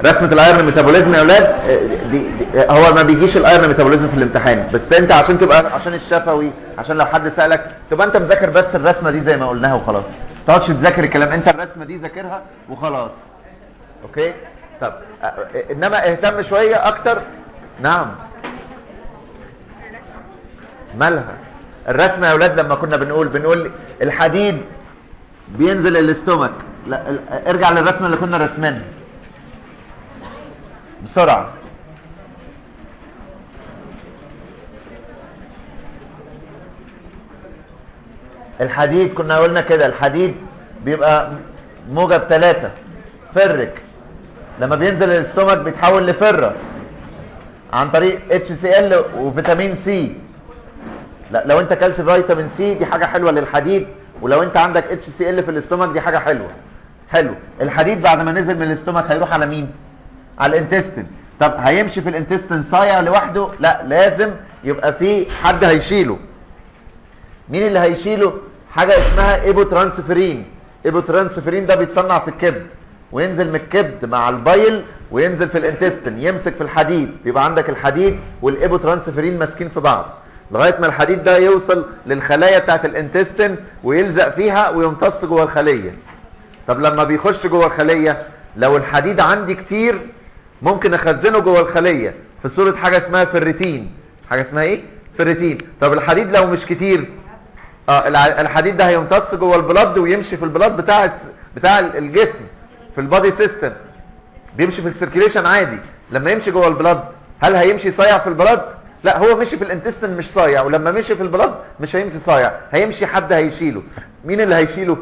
رسمه الايرون ميتابوليزم يا اولاد آه، دي, دي هو ما بيجيش الايرون ميتابوليزم في الامتحان بس انت عشان تبقى عشان الشفوي عشان لو حد سالك تبقى انت مذاكر بس الرسمه دي زي ما قلناها وخلاص ما تقعدش تذاكر الكلام انت الرسمه دي ذاكرها وخلاص اوكي طب آه، آه، انما اهتم شويه اكتر نعم مالها الرسمه يا اولاد لما كنا بنقول بنقول الحديد بينزل الاستومك لا ال- ارجع للرسمه اللي كنا رسمينها بسرعه الحديد كنا قلنا كده الحديد بيبقى موجب ثلاثة فرك لما بينزل الاستومك بيتحول لفرس عن طريق اتش سي ال وفيتامين سي لا لو انت اكلت فيتامين سي دي حاجه حلوه للحديد ولو انت عندك اتش سي ال في الاستومك دي حاجه حلوه حلو الحديد بعد ما نزل من الاستومك هيروح على مين على الانتستين طب هيمشي في الانتستين صايع لوحده لا لازم يبقى في حد هيشيله مين اللي هيشيله حاجه اسمها ايبو ترانسفيرين ايبو ترانسفيرين ده بيتصنع في الكبد وينزل من الكبد مع البايل وينزل في الانتستين يمسك في الحديد يبقى عندك الحديد والايبو ترانسفيرين ماسكين في بعض لغايه ما الحديد ده يوصل للخلايا بتاعت الانتستين ويلزق فيها ويمتص جوه الخليه طب لما بيخش جوه الخليه لو الحديد عندي كتير ممكن اخزنه جوه الخليه في صوره حاجه اسمها فريتين حاجه اسمها ايه فريتين طب الحديد لو مش كتير اه الع- الحديد ده هيمتص جوه البلد ويمشي في البلد بتاع بتاع الجسم في البادي سيستم بيمشي في السيركيليشن عادي لما يمشي جوه البلد هل هيمشي صايع في البلد لا هو مشي في الانتستين مش صايع ولما مشي في البلد مش هيمشي صايع هيمشي حد هيشيله مين اللي هيشيله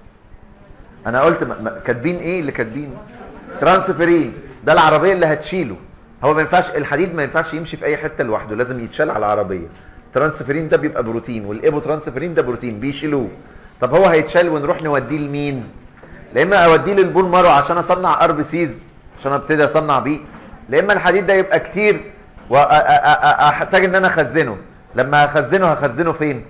انا قلت م- م- كاتبين ايه اللي كاتبين ترانسفيرين ده العربيه اللي هتشيله هو ما ينفعش الحديد ما ينفعش يمشي في اي حته لوحده لازم يتشال على العربيه ترانسفيرين ده بيبقى بروتين والايبو ترانسفيرين ده بروتين بيشيلوه طب هو هيتشال ونروح نوديه لمين لا اما اوديه للبون مارو عشان اصنع ار بي سيز عشان ابتدي اصنع بيه لا اما الحديد ده يبقى كتير واحتاج ان انا اخزنه لما اخزنه هخزنه فين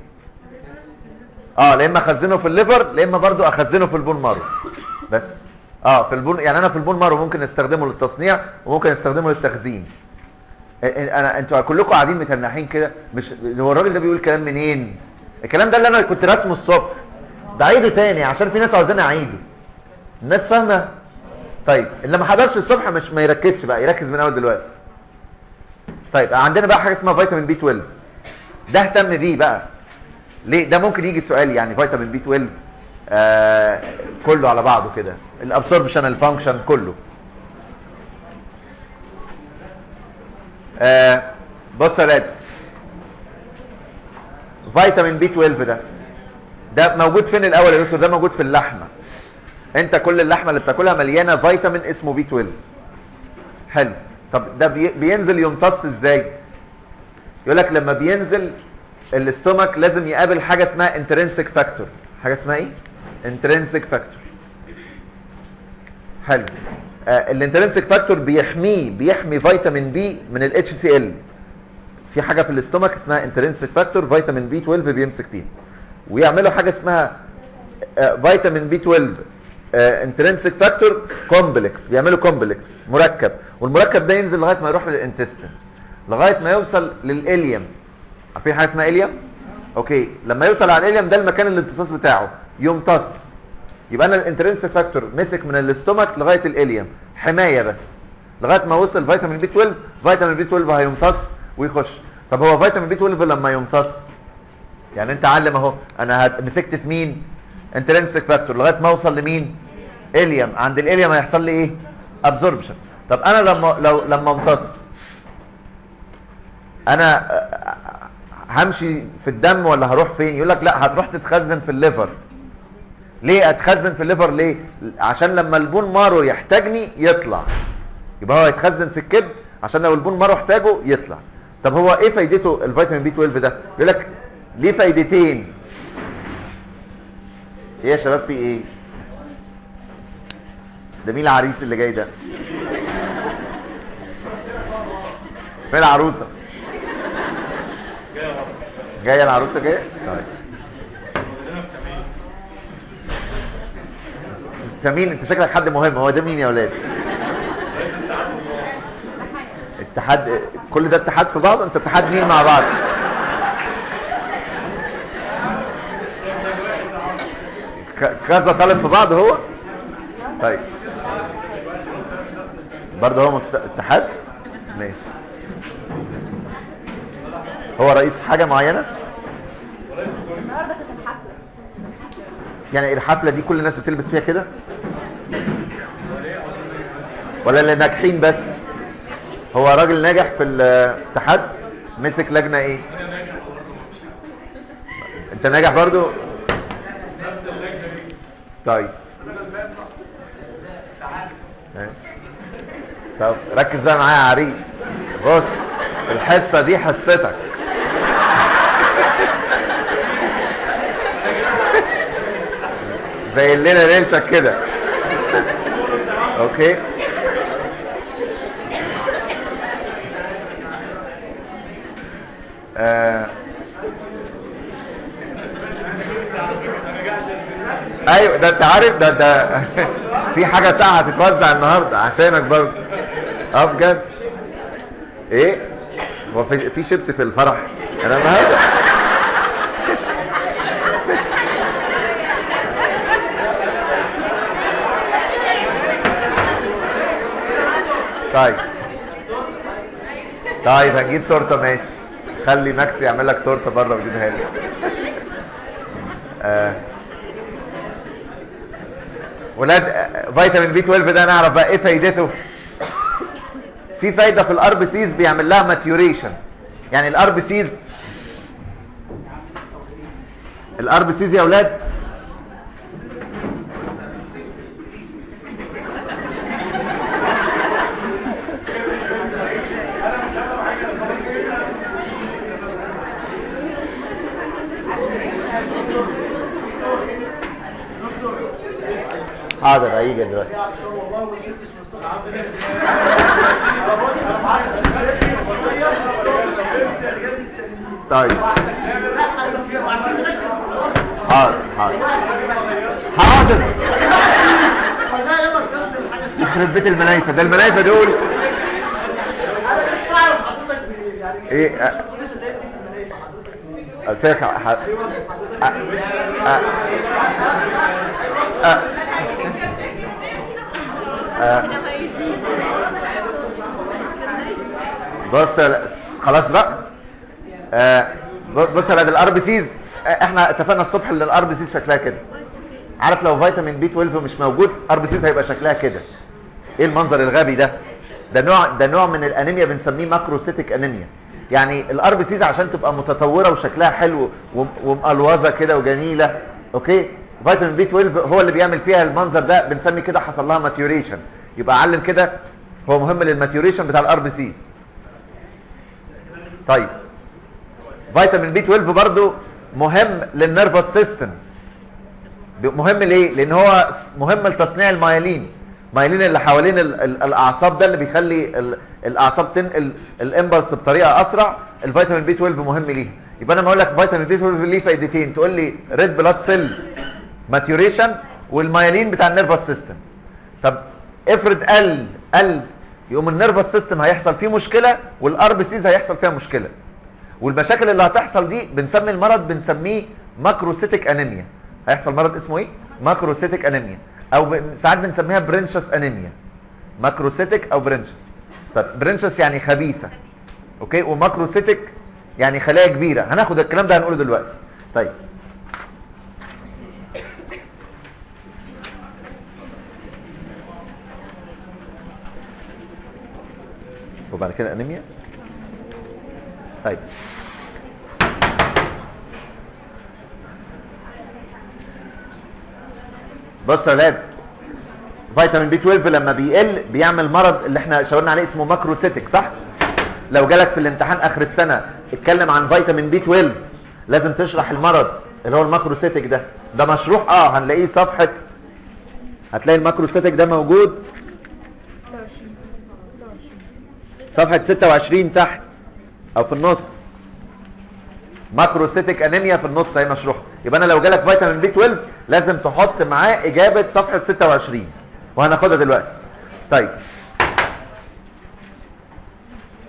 اه لا اما اخزنه في الليفر لا اما برضو اخزنه في البون مارو بس اه في البون يعني انا في البون مارو ممكن استخدمه للتصنيع وممكن استخدمه للتخزين إ- إ- انا انتوا كلكم قاعدين متنحين كده مش هو الراجل ده بيقول كلام منين الكلام ده اللي انا كنت راسمه الصبح بعيده تاني عشان في ناس عاوزاني اعيده الناس فاهمه طيب اللي ما حضرش الصبح مش ما يركزش بقى يركز من اول دلوقتي طيب عندنا بقى حاجه اسمها فيتامين بي 12 ده اهتم بيه بقى ليه ده ممكن يجي سؤال يعني فيتامين بي 12 آه كله على بعضه كده الابسوربشن الفانكشن كله آه بص يا ولاد فيتامين بي 12 ده ده موجود فين الاول يا دكتور ده موجود في اللحمه انت كل اللحمه اللي بتاكلها مليانه فيتامين اسمه بي 12 حلو طب ده بي- بينزل يمتص ازاي يقول لك لما بينزل الاستومك لازم يقابل حاجه اسمها انترنسك فاكتور حاجه اسمها ايه انترنسك فاكتور حلو آه الانترنسك فاكتور بيحميه بيحمي فيتامين بي من الاتش سي ال في حاجه في الاستومك اسمها انترنسك فاكتور فيتامين بي 12 بيمسك فيه ويعملوا حاجه اسمها آه، فيتامين بي 12 انترنسك فاكتور كومبلكس بيعملوا كومبلكس مركب والمركب ده ينزل لغايه ما يروح للانتستين لغايه ما يوصل للاليوم عارفين حاجه اسمها اليوم اوكي لما يوصل على الاليوم ده المكان الامتصاص بتاعه يمتص يبقى انا الانترنسك فاكتور مسك من الاستومك لغايه الاليوم حمايه بس لغايه ما وصل فيتامين بي 12 فيتامين بي 12 هيمتص ويخش طب هو فيتامين بي 12 لما يمتص يعني انت علم اهو انا هت- مسكت في مين انترنسك فاكتور لغايه ما اوصل لمين اليوم عند الاليوم هيحصل لي ايه ابزوربشن طب انا لما لو لما امتص انا آه، همشي في الدم ولا هروح فين يقول لك لا هتروح تتخزن في الليفر ليه اتخزن في الليفر ليه عشان لما البون مارو يحتاجني يطلع يبقى هو يتخزن في الكبد عشان لو البون مارو احتاجه يطلع طب هو ايه فايدته الفيتامين بي 12 ده يقول لك ليه فايدتين ايه يا شباب في ايه ده مين العريس اللي جاي ده فين العروسه جايه العروسه جايه طيب انت مين انت شكلك حد مهم هو ده مين يا ولاد اتحاد كل ده اتحاد في بعض انت اتحاد مين مع بعض ك- كذا طالب في بعض هو طيب برضه هو مت- اتحاد ماشي هو رئيس حاجة معينة النهارده كانت الحفله يعني الحفلة دي كل الناس بتلبس فيها كده ولا اللي ناجحين بس هو راجل ناجح في الاتحاد مسك لجنة ايه انت ناجح برضو طيب ماشي. طب ركز بقى معايا يا عريس بص الحصة دي حصتك زي الليلة ليلتك كده اوكي آه. ايوه ده انت عارف ده ده في حاجه ساعه هتتوزع النهارده عشانك برضه اه بجد ايه هو في في شيبسي في الفرح انا النهارده طيب طيب هنجيب تورته ماشي خلي ماكس يعمل لك تورته بره ويجيبها لي آه. ولاد آه، فيتامين بي 12 ده نعرف بقى ايه فايدته في فايده في الار بي سيز بيعمل لها ماتيوريشن يعني الار بي سيز الار بي سيز يا اولاد حاضر هيجي دلوقتي طيب حاضر حاضر حاضر يخرب بيت المنايفه ده المنايفه دول ايه أ- قلت لك ح- أ- أ- أ- بص يا لا- خلاص بقى آه، بص يا ولاد الار بي سيز احنا اتفقنا الصبح ان الار بي سيز شكلها كده عارف لو فيتامين بي 12 مش موجود ار بي سيز هيبقى شكلها كده ايه المنظر الغبي ده ده نوع ده نوع من الانيميا بنسميه ماكروسيتك انيميا يعني الار بي سيز عشان تبقى متطوره وشكلها حلو وم- ومقلوظه كده وجميله اوكي فيتامين بي 12 هو اللي بيعمل فيها المنظر ده بنسمي كده حصل لها ماتيوريشن يبقى علم كده هو مهم للماتيوريشن بتاع الار بي سيز طيب فيتامين بي 12 برضو مهم للنيرفس سيستم مهم ليه؟ لان هو مهم لتصنيع المايلين المايلين اللي حوالين ال ال الاعصاب ده اللي بيخلي ال الاعصاب تنقل الامبلس بطريقه اسرع الفيتامين بي 12 مهم ليه يبقى انا لما اقول لك فيتامين بي 12 ليه فايدتين تقول لي ريد بلاد سيل ماتيوريشن والمايلين بتاع النيرفس سيستم طب افرض قل قل يقوم النيرفس سيستم هيحصل فيه مشكله والار بي سيز هيحصل فيها مشكله والمشاكل اللي هتحصل دي بنسمي المرض بنسميه ماكروسيتك انيميا هيحصل مرض اسمه ايه ماكروسيتك انيميا او ب... ساعات بنسميها برينشس انيميا ماكروسيتك او برينشس طب برينشس يعني خبيثه اوكي وماكروسيتك يعني خلايا كبيره هناخد الكلام ده هنقوله دلوقتي طيب وبعد كده انيميا طيب بص يا ولاد فيتامين بي 12 لما بيقل بيعمل مرض اللي احنا شاورنا عليه اسمه ماكروسيتك صح؟ لو جالك في الامتحان اخر السنه اتكلم عن فيتامين بي 12 لازم تشرح المرض اللي هو الماكروسيتك ده ده مشروح اه هنلاقيه صفحه هتلاقي الماكروسيتك ده موجود صفحه 26 تحت او في النص ماكروسيتك انيميا في النص هي مشروحه يبقى انا لو جالك فيتامين بي 12 لازم تحط معاه اجابه صفحه 26 وهناخدها دلوقتي طيب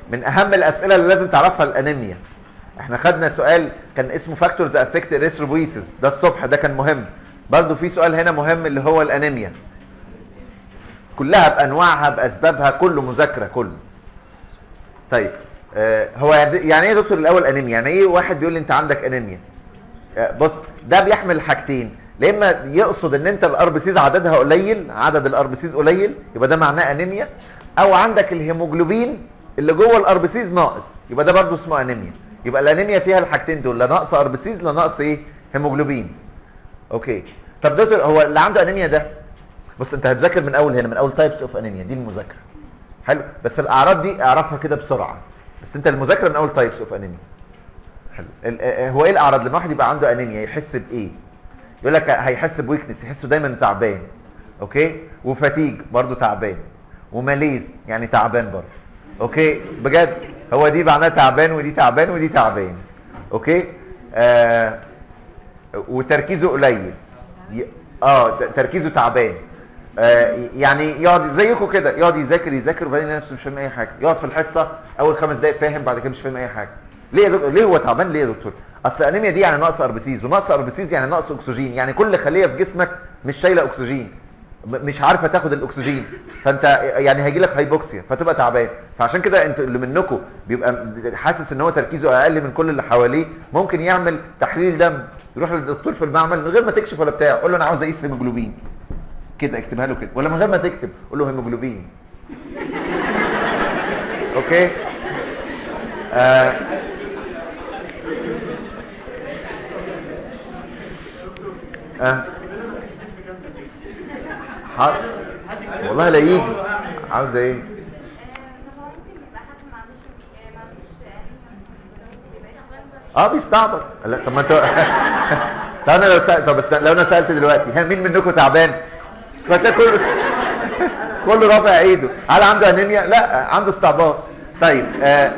من اهم الاسئله اللي لازم تعرفها الانيميا احنا خدنا سؤال كان اسمه فاكتورز افكت اريثروبويسيس ده الصبح ده كان مهم برضو في سؤال هنا مهم اللي هو الانيميا كلها بانواعها باسبابها كله مذاكره كله طيب آه هو يعني ايه يا دكتور الاول انيميا يعني ايه واحد بيقول لي انت عندك انيميا آه بص ده بيحمل حاجتين لا اما يقصد ان انت الار بي سيز عددها قليل عدد الار بي سيز قليل يبقى ده معناه انيميا او عندك الهيموجلوبين اللي جوه الار بي سيز ناقص يبقى ده برضه اسمه انيميا يبقى الانيميا فيها الحاجتين دول لا ناقص ار بي سيز لا ناقص ايه هيموجلوبين اوكي طب دكتور هو اللي عنده انيميا ده بص انت هتذاكر من اول هنا من اول تايبس اوف انيميا دي المذاكره حلو بس الاعراض دي اعرفها كده بسرعه بس انت المذاكره من اول تايبس اوف انيميا حلو ال- آه، هو ايه الاعراض لما واحد يبقى عنده انيميا يحس بايه يقول لك هيحس بويكنس يحسه دايما تعبان اوكي وفاتيج برضه تعبان وماليز يعني تعبان برضه اوكي بجد هو دي معناها تعبان ودي تعبان ودي تعبان اوكي آه وتركيزه قليل ي- اه ت- تركيزه تعبان آه يعني يقعد زيكم كده يقعد يذاكر يذاكر وبعدين يلاقي نفسه مش فاهم اي حاجه يقعد في الحصه اول خمس دقائق فاهم بعد كده مش فاهم اي حاجه ليه يا دكتور ليه هو تعبان ليه يا دكتور اصل الانيميا دي يعني نقص اربسيز ونقص اربسيز يعني نقص اكسجين يعني كل خليه في جسمك مش شايله اكسجين م- مش عارفه تاخد الاكسجين فانت يعني هيجي لك هايبوكسيا فتبقى تعبان فعشان كده انتوا اللي منكم بيبقى حاسس ان هو تركيزه اقل من كل اللي حواليه ممكن يعمل تحليل دم يروح للدكتور في المعمل من غير ما تكشف ولا بتاع قول له انا عاوز اقيس هيموجلوبين كده اكتبها له كده ولا من غير ما تكتب قول له هيموجلوبين اوكي آه. آه. حاضر والله لا يجي عاوز ايه هو ممكن يبقى حد ما عندوش ما عندوش يبقى يتغير اه بيستعبط لا طب ما انت طب انا لو سأل طب استنى، لو انا سالت دلوقتي ها مين منكم تعبان؟ فتلاقي كله كله رافع ايده هل عنده انيميا؟ لا عنده استعباط طيب آه.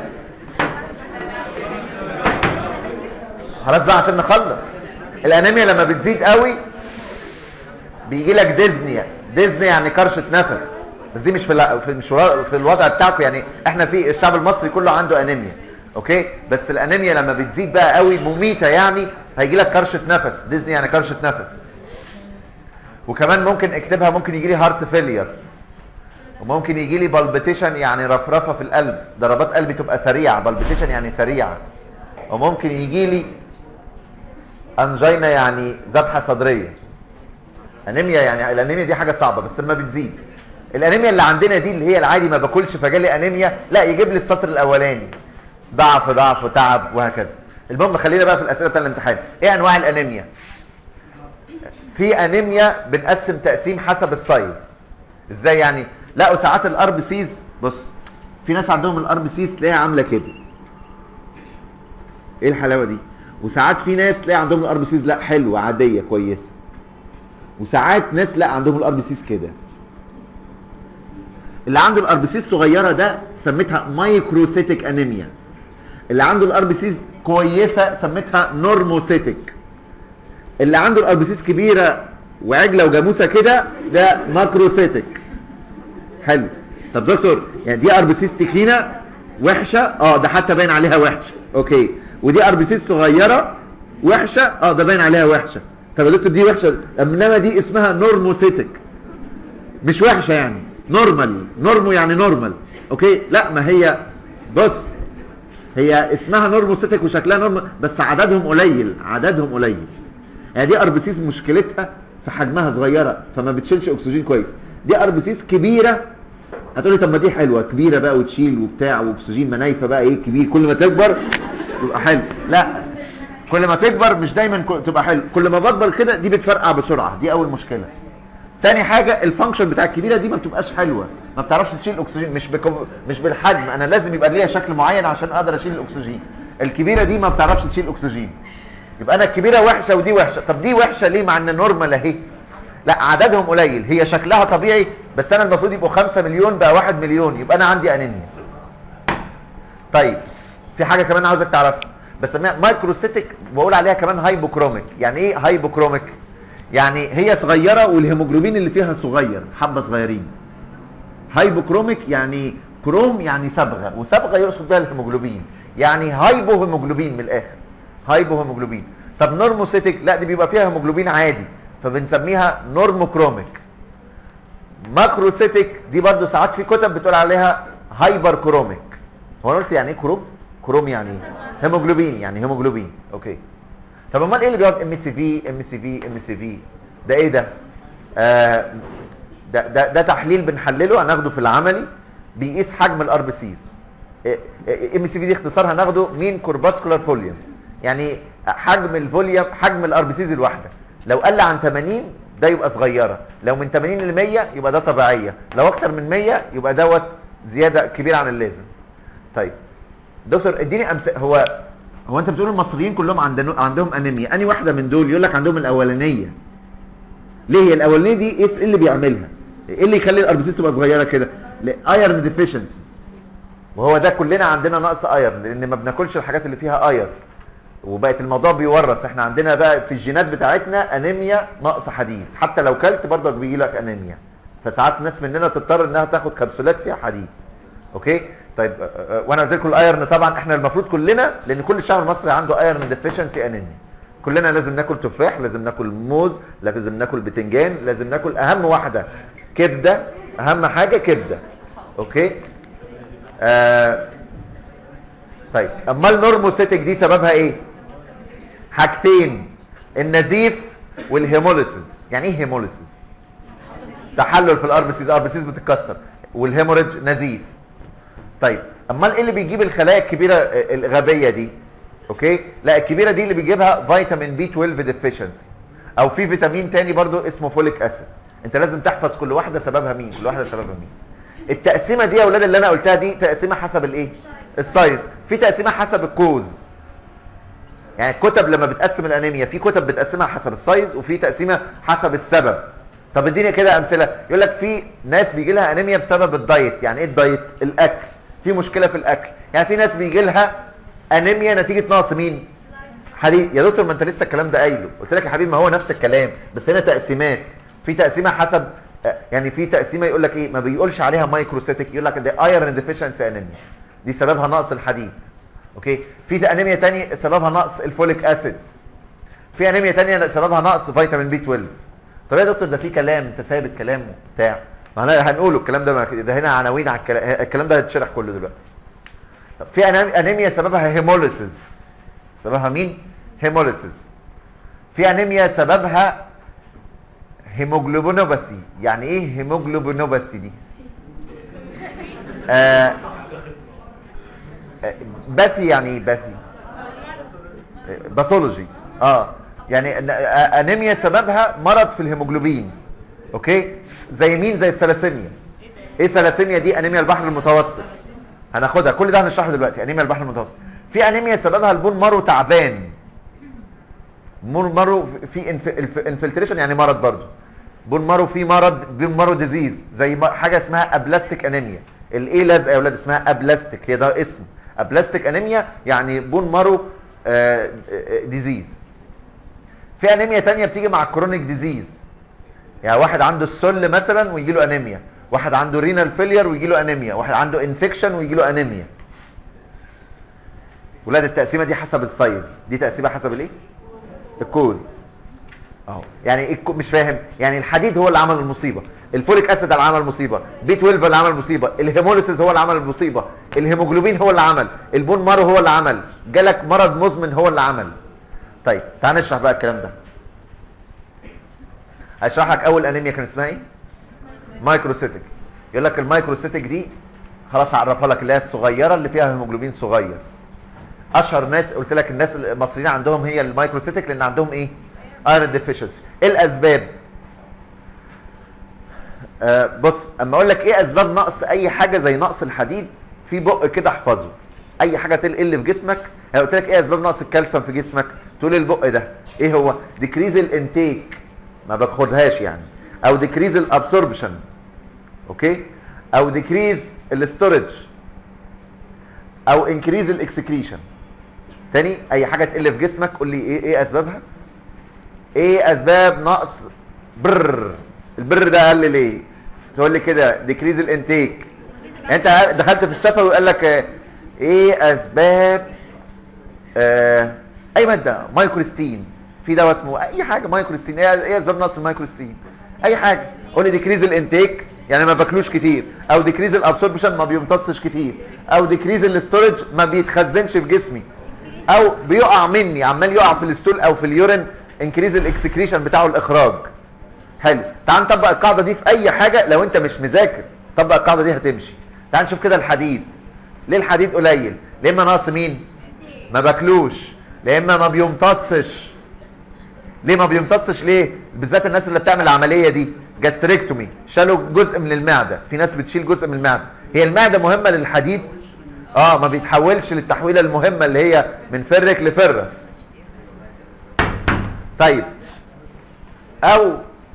خلاص بقى عشان نخلص الانيميا لما بتزيد قوي بيجي لك ديزنيا ديزني يعني كرشه نفس بس دي مش في الع- في مش في الوضع بتاعكم يعني احنا في الشعب المصري كله عنده انيميا اوكي بس الانيميا لما بتزيد بقى قوي مميته يعني هيجي لك كرشه نفس ديزني يعني كرشه نفس وكمان ممكن اكتبها ممكن يجي لي هارت فيلير وممكن يجي لي بالبيتيشن يعني رفرفه في القلب ضربات قلبي تبقى سريعه بالبيتيشن يعني سريعه وممكن يجي لي انجينا يعني ذبحه صدريه انيميا يعني الانيميا دي حاجه صعبه بس لما بتزيد الانيميا اللي عندنا دي اللي هي العادي ما باكلش فجالي انيميا لا يجيب لي السطر الاولاني ضعف ضعف تعب وهكذا المهم خلينا بقى في الاسئله بتاع الامتحان ايه انواع الانيميا في انيميا بنقسم تقسيم حسب السايز ازاي يعني لقوا ساعات الار بي سيز بص في ناس عندهم الار بي سيز تلاقيها عامله كده ايه الحلاوه دي وساعات في ناس تلاقي عندهم الار بي سيز لا حلوه عاديه كويسه وساعات ناس لا عندهم الار بي سيز كده اللي عنده الار بي سيز صغيره ده سميتها مايكروسيتك انيميا اللي عنده الار بي سيز كويسه سميتها نورموسيتك اللي عنده الار بي سيز كبيره وعجله وجاموسه كده ده ماكروسيتك حلو طب دكتور يعني دي ار بي سيز تخينه وحشه اه ده حتى باين عليها وحشه اوكي ودي ار بي سيز صغيره وحشه اه ده باين عليها وحشه طب يا دكتور دي وحشه انما دي اسمها نورموسيتك مش وحشه يعني نورمال نورمو يعني نورمال اوكي لا ما هي بص هي اسمها نورموسيتك وشكلها نورمال بس عددهم قليل عددهم قليل يعني دي اربسيس مشكلتها في حجمها صغيره فما بتشيلش اكسجين كويس دي اربسيس كبيره هتقولي طب ما دي حلوه كبيره بقى وتشيل وبتاع واكسجين منايفه بقى ايه كبير كل ما تكبر تبقى حلو لا كل ما تكبر مش دايما كو- تبقى حلو كل ما بكبر كده دي بتفرقع بسرعه دي اول مشكله تاني حاجه الفانكشن بتاع الكبيره دي ما بتبقاش حلوه ما بتعرفش تشيل اكسجين مش بكم... مش بالحجم انا لازم يبقى ليها شكل معين عشان اقدر اشيل الاكسجين الكبيره دي ما بتعرفش تشيل اكسجين يبقى انا الكبيره وحشه ودي وحشه طب دي وحشه ليه مع ان نورمال اهي لا عددهم قليل هي شكلها طبيعي بس انا المفروض يبقوا 5 مليون بقى 1 مليون يبقى انا عندي انيميا طيب في حاجه كمان عاوزك تعرفها بسميها مايكروسيتك بقول عليها كمان هايبوكروميك يعني ايه هايبوكروميك يعني هي صغيره والهيموجلوبين اللي فيها صغير حبه صغيرين هايبوكروميك يعني كروم يعني صبغه وصبغه يقصد بها الهيموجلوبين يعني هايبو هيموجلوبين من الاخر هايبو هيموجلوبين طب نورموسيتك لا دي بيبقى فيها هيموجلوبين عادي فبنسميها نورموكروميك ماكروسيتك دي برضو ساعات في كتب بتقول عليها هايبر كروميك هو انا قلت يعني ايه كروم كروم يعني ايه هيموجلوبين يعني هيموجلوبين اوكي طب امال ايه اللي بيقعد ام سي في ام سي في ام سي في ده ايه ده آه ده ده ده تحليل بنحلله هناخده في العملي بيقيس حجم الار بي سيز ام سي في دي اختصارها هناخده مين كورباسكولار فوليوم يعني حجم الفوليوم حجم الار بي سيز الواحده لو قل عن 80 ده يبقى صغيره لو من 80 ل 100 يبقى ده طبيعيه لو اكتر من 100 يبقى دوت زياده كبيره عن اللازم طيب دكتور اديني امثله هو هو انت بتقول المصريين كلهم عندهم عندهم انيميا اني واحده من دول يقول لك عندهم الاولانيه ليه هي الاولانيه دي ايه اللي بيعملها ايه اللي يخلي الار بي سي تبقى صغيره كده ايرن ديفيشنسي وهو ده كلنا عندنا نقص ايرن لان ما بناكلش الحاجات اللي فيها ايرن وبقت الموضوع بيورث احنا عندنا بقى في الجينات بتاعتنا انيميا نقص حديد حتى لو كلت برضك بيجي لك انيميا فساعات ناس مننا تضطر انها تاخد كبسولات فيها حديد اوكي طيب آه، آه، وانا قلت لكم الايرن طبعا احنا المفروض كلنا لان كل الشعب المصري عنده ايرن ديفيشنسي انيميا كلنا لازم ناكل تفاح لازم ناكل موز لازم ناكل بتنجان لازم ناكل اهم واحده كبده اهم حاجه كبده اوكي آه طيب امال نورموسيتك دي سببها ايه حاجتين النزيف والهيموليسيس يعني ايه هيموليسيس تحلل في الار بي سيز الار بي سيز بتتكسر والهيموريدج نزيف طيب امال ايه اللي بيجيب الخلايا الكبيره آه، الغبيه دي اوكي لا الكبيره دي اللي بيجيبها فيتامين بي 12 ديفيشنسي او في فيتامين تاني برضو اسمه فوليك اسيد انت لازم تحفظ كل واحده سببها مين كل واحده سببها مين التقسيمه دي يا اولاد اللي انا قلتها دي تقسيمه حسب الايه السايز في تقسيمه حسب الكوز يعني الكتب لما بتقسم الانيميا في كتب بتقسمها حسب السايز وفي تقسيمه حسب السبب طب اديني كده امثله يقول لك في ناس بيجي لها انيميا بسبب الدايت يعني ايه الدايت الاكل في مشكله في الاكل يعني في ناس بيجي لها انيميا نتيجه نقص مين حديد يا دكتور ما انت لسه الكلام ده قايله قلت لك يا حبيبي ما هو نفس الكلام بس هنا تقسيمات في تقسيمه حسب آه، يعني في تقسيمه يقول لك ايه ما بيقولش عليها مايكروسيتك يقول لك ده ايرون ديفيشنسي انيميا دي سببها نقص الحديد اوكي في انيميا تاني سببها نقص الفوليك اسيد في انيميا تانية سببها نقص فيتامين بي 12 طب يا دكتور ده في كلام انت سايب الكلام وبتاع ما احنا هنقوله الكلام ده ما ده هنا عناوين على الكلام الكلام ده هيتشرح كله دلوقتي طب في أنام- انيميا سببها هيموليسيس سببها مين هيموليسيس في انيميا سببها هيموجلوبينوباثي يعني ايه هيموجلوبينوباثي دي آه آه، باثي يعني ايه باثي آه، باثولوجي اه يعني أن- آه، انيميا سببها مرض في الهيموجلوبين اوكي س- زي مين زي الثلاسيميا ايه ثلاسيميا دي انيميا البحر المتوسط هناخدها كل ده هنشرحه دلوقتي انيميا البحر المتوسط في انيميا سببها البون مارو تعبان بون مارو في انفلتريشن يعني مرض برضه بون مارو في مرض بون مارو ديزيز زي ما- حاجه اسمها ابلاستيك انيميا الايه لازقه يا اولاد اسمها ابلاستيك هي ده اسم ابلاستيك انيميا يعني بون مارو آه، آه، ديزيز في انيميا تانية بتيجي مع الكرونيك ديزيز يعني واحد عنده السل مثلا ويجي له انيميا واحد عنده رينال فيلير ويجي له انيميا واحد عنده انفكشن ويجي له انيميا ولاد التقسيمه دي حسب السايز دي تقسيمه حسب الايه الكوز اهو يعني الكو- مش فاهم يعني الحديد هو اللي عمل المصيبه الفوليك اسيد اللي عمل المصيبه بي 12 اللي عمل المصيبه الهيموليسيس هو اللي عمل المصيبه الهيموجلوبين هو اللي عمل البون مارو هو اللي عمل جالك مرض مزمن هو اللي عمل طيب تعال نشرح بقى الكلام ده هشرح لك اول انيميا كان اسمها ايه مايكروسيتك يقول لك المايكروسيتك دي خلاص هعرفها لك اللي هي الصغيره اللي فيها هيموجلوبين صغير اشهر ناس قلت لك الناس المصريين عندهم هي المايكروسيتك لان عندهم ايه ايرون ديفيشنسي ايه الاسباب آه بص اما اقول لك ايه اسباب نقص اي حاجه زي نقص الحديد في بق كده احفظه اي حاجه تقل في جسمك انا قلت لك ايه اسباب نقص الكالسيوم في جسمك تقول البق ده ايه هو ديكريز الانتيك ما باخدهاش يعني او ديكريز الابسوربشن اوكي او ديكريز الاستورج او انكريز الاكسكريشن تاني اي حاجه تقل في جسمك قول لي ايه ايه اسبابها ايه اسباب نقص بر البر ده قل ليه تقول لي كده ديكريز الانتيك انت دخلت في الشفوي وقال لك آه، ايه اسباب آه اي ماده مايكروستين في دواء اسمه اي حاجه مايكروستين ايه ايه اسباب نقص المايكروستين اي حاجه قول لي ديكريز الانتيك يعني ما باكلوش كتير او ديكريز الابسوربشن ما بيمتصش كتير او ديكريز الاستورج ما بيتخزنش في جسمي او بيقع مني عمال يقع في الستول او في اليورين انكريز الاكسكريشن بتاعه الاخراج حلو تعال نطبق القاعده دي في اي حاجه لو انت مش مذاكر طبق القاعده دي هتمشي تعال نشوف كده الحديد ليه الحديد قليل ليه اما ناقص مين ما باكلوش لا اما ما بيمتصش ليه ما بيمتصش ليه بالذات الناس اللي بتعمل العمليه دي جاستريكتومي شالوا جزء من المعده في ناس بتشيل جزء من المعده هي المعده مهمه للحديد اه ما بيتحولش للتحويله المهمه اللي هي من فرك لفرس طيب او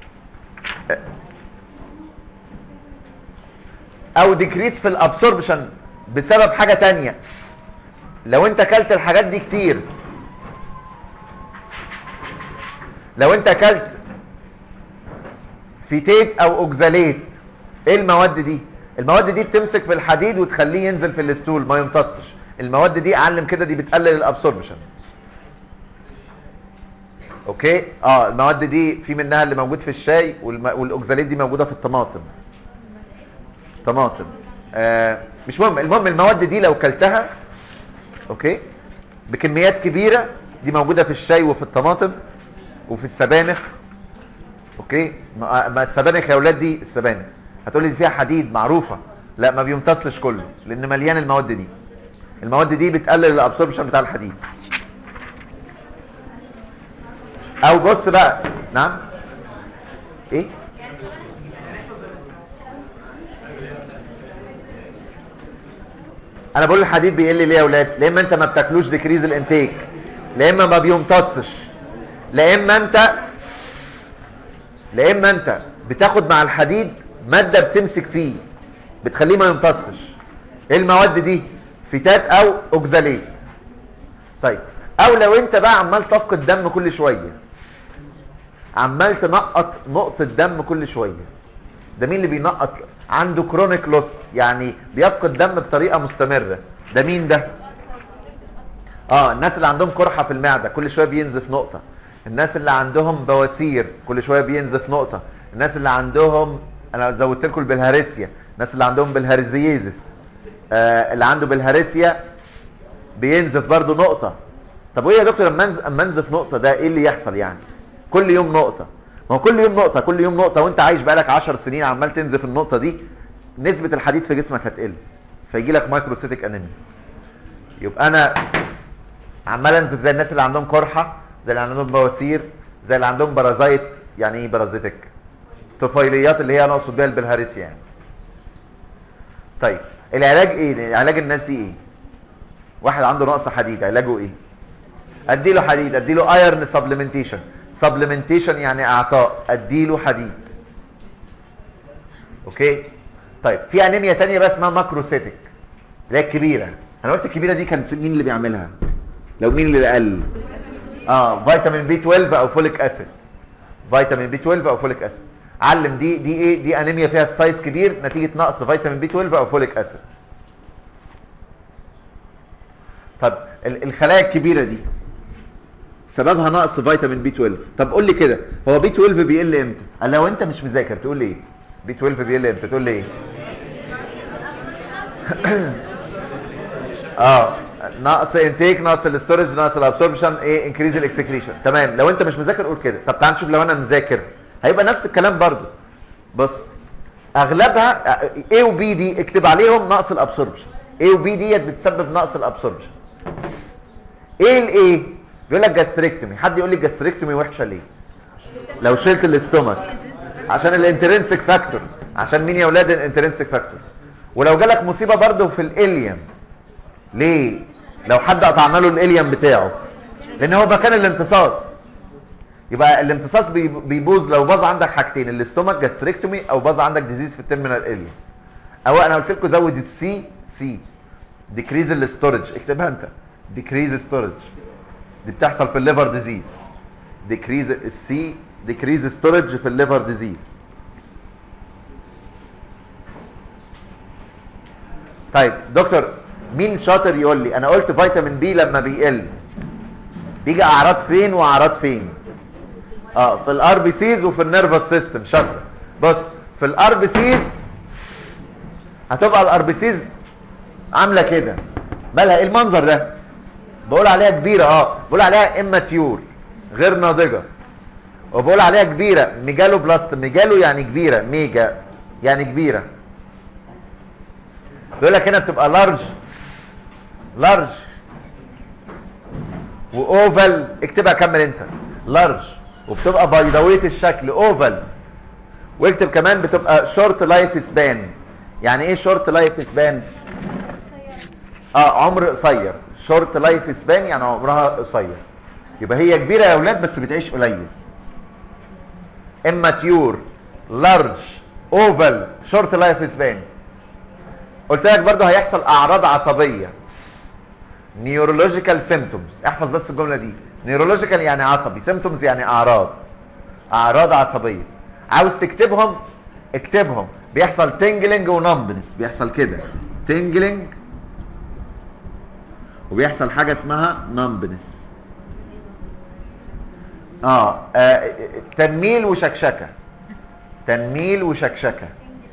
او ديكريس في الابسوربشن بسبب حاجه تانية لو انت اكلت الحاجات دي كتير لو انت اكلت فيتيت او اوكزاليت ايه المواد دي المواد دي بتمسك في الحديد وتخليه ينزل في الاستول ما يمتصش المواد دي علم كده دي بتقلل الابسوربشن اوكي اه المواد دي في منها اللي موجود في الشاي والم... والاوكزاليت دي موجوده في الطماطم طماطم آه مش مهم المهم المواد دي لو كلتها اوكي بكميات كبيره دي موجوده في الشاي وفي الطماطم وفي السبانخ اوكي ما ما السبانخ يا اولاد دي السبانخ هتقولي دي فيها حديد معروفه لا ما بيمتصش كله لان مليان المواد دي المواد دي بتقلل الابسوربشن بتاع الحديد او بص بقى نعم ايه انا بقول الحديد بيقل ليه يا اولاد لا اما انت ما بتاكلوش ديكريز الانتيك لا اما ما بيمتصش لا اما انت لا اما انت بتاخد مع الحديد ماده بتمسك فيه بتخليه ما يمتصش ايه المواد دي فيتات او اوكزاليت طيب او لو انت بقى عمال تفقد دم كل شويه عمال تنقط نقطه دم كل شويه ده مين اللي بينقط عنده كرونيك لوس يعني بيفقد دم بطريقه مستمره ده مين ده اه الناس اللي عندهم قرحه في المعده كل شويه بينزف نقطه الناس اللي عندهم بواسير كل شويه بينزف نقطه الناس اللي عندهم انا زودت لكم البلهارسيا الناس اللي عندهم بالهارزييزس آه اللي عنده بالهارسيا بينزف برضو نقطه طب وايه يا دكتور لما انزف اما انزف نقطه ده ايه اللي يحصل يعني كل يوم نقطه ما هو كل يوم نقطه كل يوم نقطه وانت عايش بقالك 10 سنين عمال تنزف النقطه دي نسبه الحديد في جسمك هتقل فيجي لك مايكروسيتيك انيميا يبقى انا عمال انزف زي الناس اللي عندهم قرحه زي اللي عندهم بواسير زي اللي عندهم بارازايت يعني ايه بارازيتك طفيليات اللي هي انا اقصد بيها البلهارسيا يعني طيب العلاج ايه علاج الناس دي ايه واحد عنده نقص حديد علاجه ايه اديله حديد اديله ايرن سبلمنتيشن سبلمنتيشن يعني اعطاء اديله حديد اوكي طيب في انيميا تانية بقى اسمها ماكروسيتك اللي هي الكبيره انا قلت الكبيره دي كان مين اللي بيعملها لو مين اللي اقل اه فيتامين بي 12 او فوليك اسيد فيتامين بي 12 او فوليك اسيد علم دي دي ايه دي انيميا فيها السايز كبير نتيجه نقص فيتامين بي 12 او فوليك اسيد طب ال- الخلايا الكبيره دي سببها نقص فيتامين بي 12 طب قول لي كده هو بي 12 بيقل امتى قال لو انت مش مذاكر تقول لي ايه بي 12 بيقل امتى تقول لي ايه اه نقص انتيك نقص الاستورج نقص الابسوربشن ايه انكريز الاكسكريشن تمام لو انت مش مذاكر قول كده طب تعال نشوف لو انا مذاكر هيبقى نفس الكلام برضو بص اغلبها A و B دي اكتب عليهم نقص الابسوربشن A و B ديت بتسبب نقص الابسوربشن ايه الايه بيقول لك جاستريكتومي حد يقول لي الجاستريكتومي وحشه ليه لو شلت الاستومك عشان الانترنسك فاكتور عشان مين يا اولاد الانترنسك فاكتور ولو جالك مصيبه برضو في الاليم ليه لو حد قطعنا له الاليم بتاعه لان هو مكان الامتصاص يبقى الامتصاص بي- بيبوظ لو باظ عندك حاجتين الاستومك جاستريكتومي او باظ عندك ديزيز في التيرمينال اليم او انا قلت لكم زود السي سي ديكريز الاستورج اكتبها انت ديكريز ستورج دي بتحصل في الليفر ديزيز ديكريز السي ديكريز ستورج في الليفر ديزيز طيب دكتور مين شاطر يقول لي انا قلت فيتامين بي لما بيقل بيجي اعراض فين واعراض فين اه في الار بي سيز وفي النيرفس سيستم شاطر بص في الار بي سيز هتبقى الار بي سيز عامله كده مالها ايه المنظر ده بقول عليها كبيره اه بقول عليها اماتيور غير ناضجه وبقول عليها كبيره ميجالو بلاست ميجالو يعني كبيره ميجا يعني كبيره بيقول لك هنا بتبقى لارج لارج واوفال اكتبها كمل انت لارج وبتبقى بيضاويه الشكل اوفال واكتب كمان بتبقى شورت لايف سبان يعني ايه شورت لايف سبان اه عمر قصير شورت لايف سبان يعني عمرها قصير يبقى هي كبيره يا اولاد بس بتعيش قليل اماتيور لارج اوفال شورت لايف سبان قلت لك برضه هيحصل اعراض عصبيه نيورولوجيكال سيمتومز احفظ بس الجمله دي نيورولوجيكال يعني عصبي سيمتومز يعني اعراض اعراض عصبيه عاوز تكتبهم اكتبهم بيحصل تنجلنج ونمبنس بيحصل كده تنجلنج وبيحصل حاجه اسمها نمبنس اه, آه تنميل وشكشكه تنميل وشكشكه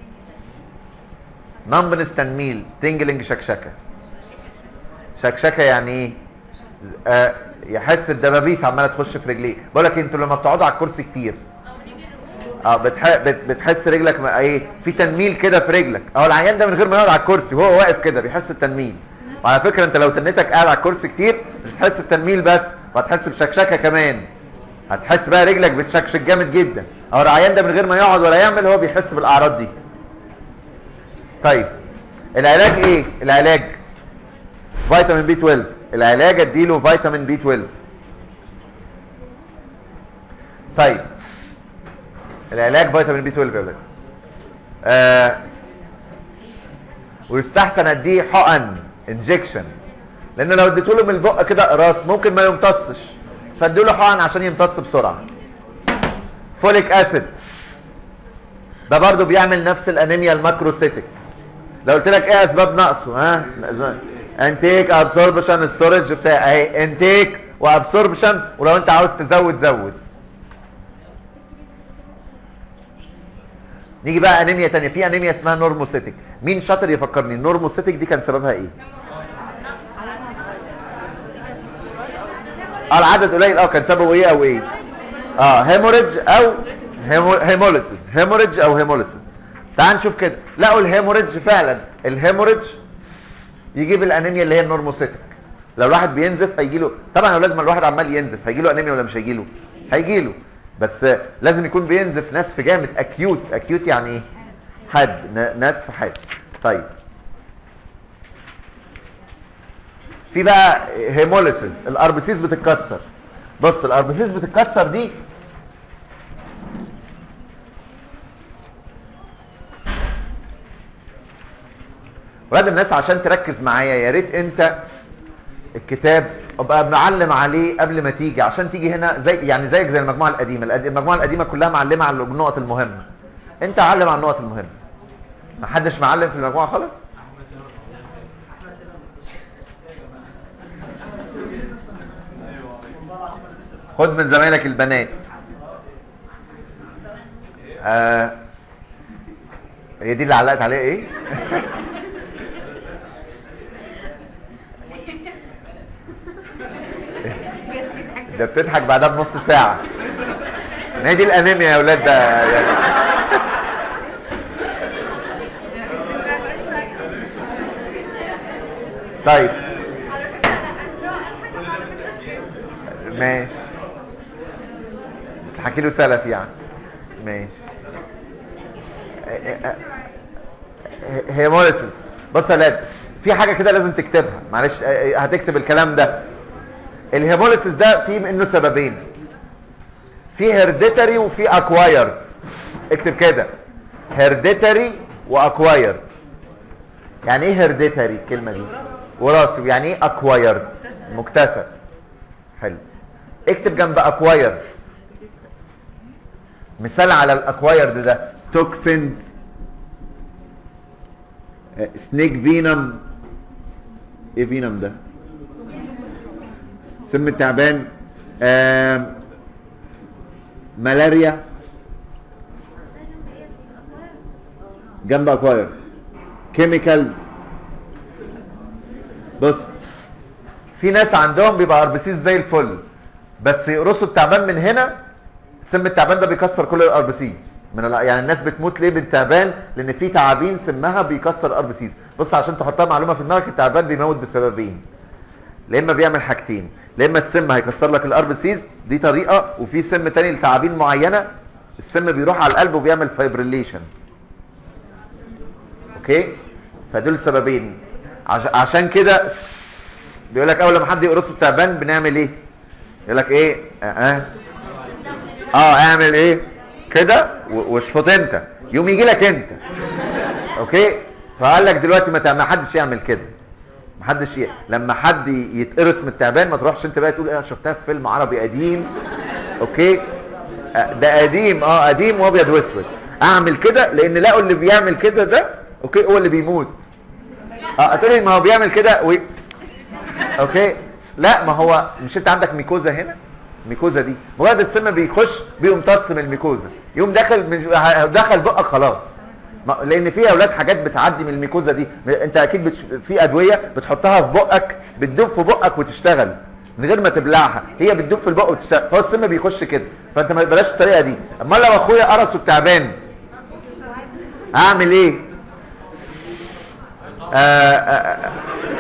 نمبنس تنميل تنجلنج شكشكه شكشكه يعني ايه آه يحس الدبابيس عماله تخش في رجليه بقول لك انتوا لما بتقعدوا على الكرسي كتير اه بتح... بت... بتحس رجلك ما ايه في تنميل كده في رجلك اهو العيان ده من غير ما يقعد على الكرسي وهو واقف كده بيحس التنميل وعلى فكره انت لو تنتك قاعد على الكرسي كتير مش هتحس التنميل بس وهتحس بشكشكه كمان هتحس بقى رجلك بتشكشك جامد جدا اهو العيان ده من غير ما يقعد ولا يعمل هو بيحس بالاعراض دي طيب العلاج ايه العلاج فيتامين بي 12 العلاج اديله فيتامين بي 12 طيب العلاج فيتامين بي 12 يا ولاد آه ويستحسن اديه حقن انجكشن لان لو اديته له من البق كده قراص ممكن ما يمتصش فاديله حقن عشان يمتص بسرعه فوليك اسيد ده برضو بيعمل نفس الانيميا الماكروسيتك لو قلت لك ايه اسباب نقصه ها انتيك ابسوربشن ستورج بتاع اهي انتيك وابسوربشن ولو انت عاوز تزود زود نيجي بقى انيميا تانية في انيميا اسمها نورموسيتك مين شاطر يفكرني النورموسيتك دي كان سببها ايه اه العدد قليل اه كان سببه ايه او ايه اه هيموريدج او هيموليسيس هيموريدج او هيموليسيس تعال نشوف كده لقوا الهيموريدج فعلا الهيموريدج يجيب الانيميا اللي هي النورموسيتك لو الواحد بينزف هيجي له طبعا يا اولاد ما الواحد عمال ينزف هيجي له انيميا ولا مش هيجي له هيجي له بس لازم يكون بينزف نزف جامد اكيوت اكيوت يعني ايه حاد نزف حاد طيب في بقى هيموليسيس الاربسيس بتتكسر بص الاربسيس بتتكسر دي ولاد الناس عشان تركز معايا يا ريت انت الكتاب ابقى معلم عليه قبل ما تيجي عشان تيجي هنا زي يعني زيك زي المجموعه القديمه المجموعه القديمه كلها معلمه على النقط المهمه انت علم على النقط المهمه ما حدش معلم في المجموعه خالص خد من زمايلك البنات آه هي دي اللي علقت عليها ايه ده بتضحك بعدها بنص ساعة ما هي دي الانيميا يا ولاد ده يعني طيب ماشي تحكي له سلف يعني ماشي هيموليسيس بص يا ولاد في حاجه كده لازم تكتبها معلش هتكتب الكلام ده الهيموليسيس ده فيه منه سببين في هيرديتري وفي اكوايرد اكتب كده هيرديتري واكوايرد يعني ايه هيرديتري الكلمه دي وراثي يعني ايه اكوايرد مكتسب حلو اكتب جنب اكوايرد مثال على الاكوايرد ده توكسينز سنيك فينم ايه فينم ده سم التعبان آم، ملاريا جنب اكواير كيميكالز بص في ناس عندهم بيبقى اربسيس زي الفل بس يقرصوا التعبان من هنا سم التعبان ده بيكسر كل الاربسيس من ال... يعني الناس بتموت ليه بالتعبان لان في تعابين سمها بيكسر الاربسيس بص عشان تحطها معلومه في دماغك التعبان بيموت بسببين لا اما بيعمل حاجتين لا اما السم هيكسر لك الاربسيس دي طريقه وفي سم تاني لتعابين معينه السم بيروح على القلب وبيعمل فايبريليشن اوكي فدول سببين عش... عشان كده سس- بيقول لك اول لما حد يقرص التعبان بنعمل ايه يقول لك ايه اه, آه. اه اعمل ايه كده و- واشفط انت يوم يجي لك انت اوكي فقال لك دلوقتي ما تع- ما حدش يعمل كده ما حدش ي... لما حد يتقرص من التعبان ما تروحش انت بقى تقول ايه شفتها في فيلم عربي قديم اوكي آه، ده قديم اه قديم وابيض واسود اعمل كده لان لقوا اللي بيعمل كده ده اوكي هو اللي بيموت اه هتقولي ما هو بيعمل كده وي... اوكي لا ما هو مش انت عندك ميكوزا هنا الميكوزا دي مجرد السم بيخش بيمتص من الميكوزا يقوم داخل من دخل بقك خلاص ما- لان في اولاد حاجات بتعدي من الميكوزا دي انت اكيد بتش... في ادويه بتحطها في بقك بتدوب في بقك وتشتغل من غير ما تبلعها هي بتدوب في البق وتشتغل فهو السم بيخش كده فانت ما بلاش الطريقه دي امال لو اخويا قرصه التعبان اعمل ايه آه آه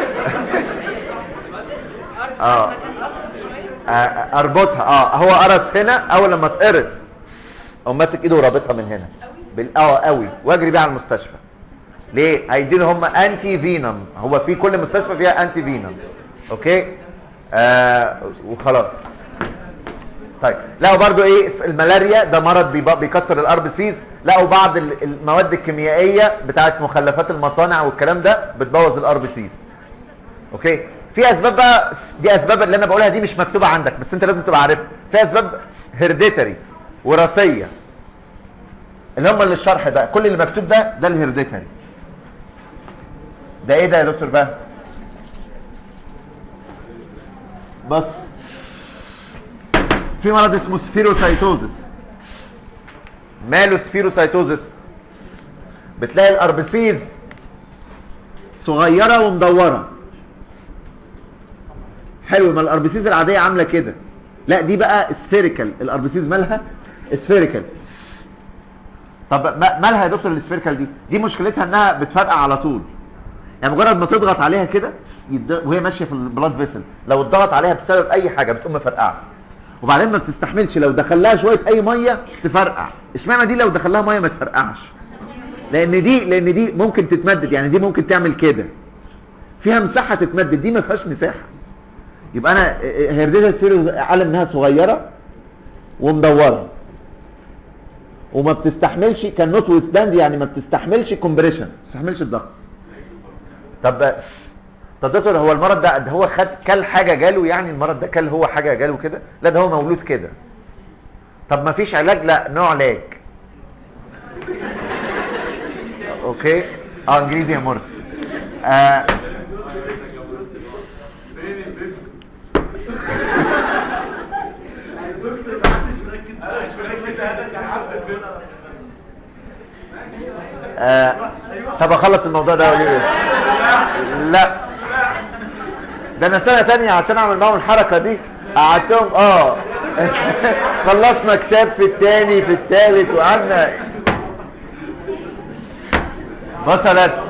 آه. آه، اربطها اه هو قرص هنا اول لما اتقرص او ماسك ايده ورابطها من هنا بال اه قوي واجري بيها على المستشفى ليه هيديله هم انتي فينوم هو في كل مستشفى فيها انتي فينوم اوكي آه وخلاص طيب لقوا برضو ايه الملاريا ده مرض بيب- بيكسر الار بي سيز لقوا بعض ال- المواد الكيميائيه بتاعت مخلفات المصانع والكلام ده بتبوظ الار بي سيز اوكي في اسباب بقى دي اسباب اللي انا بقولها دي مش مكتوبه عندك بس انت لازم تبقى عارفها في اسباب هيرديتري وراثيه اللي هم اللي الشرح بقى كل اللي مكتوب ده ده الهيرديتري ده ايه ده يا دكتور بقى بص في مرض اسمه سفيروسايتوزس ماله سفيروسايتوزس بتلاقي الاربسيز صغيره ومدوره حلو ما الاربسيز العاديه عامله كده لا دي بقى سفيريكال الاربسيز مالها سفيريكال طب ما- مالها يا دكتور السفيريكال دي دي مشكلتها انها بتفرقع على طول يعني مجرد ما تضغط عليها كده يد- وهي ماشيه في البلاد فيسل لو اتضغط عليها بسبب اي حاجه بتقوم مفرقعه وبعدين ما بتستحملش لو دخل لها شويه اي ميه تفرقع اشمعنى دي لو دخل لها ميه ما تفرقعش لان دي لان دي ممكن تتمدد يعني دي ممكن تعمل كده فيها مساحه تتمدد دي ما فيهاش مساحه يبقى انا هيرديتها سفيرو عالم انها صغيره ومدوره وما بتستحملش كان نوت ويستاند يعني ما بتستحملش كومبريشن ما بتستحملش الضغط طب بس طب دكتور هو المرض ده ده هو خد كل حاجه جاله يعني المرض ده كل هو حاجه جاله كده لا ده هو مولود كده طب ما فيش علاج لا نوع علاج اوكي اه انجليزي يا مرسي آه آه طب اخلص الموضوع ده ولا ايه؟ لا ده انا سنه تانية عشان اعمل معاهم الحركه دي قعدتهم اه خلصنا كتاب في التاني في التالت وقعدنا بص يا ولاد.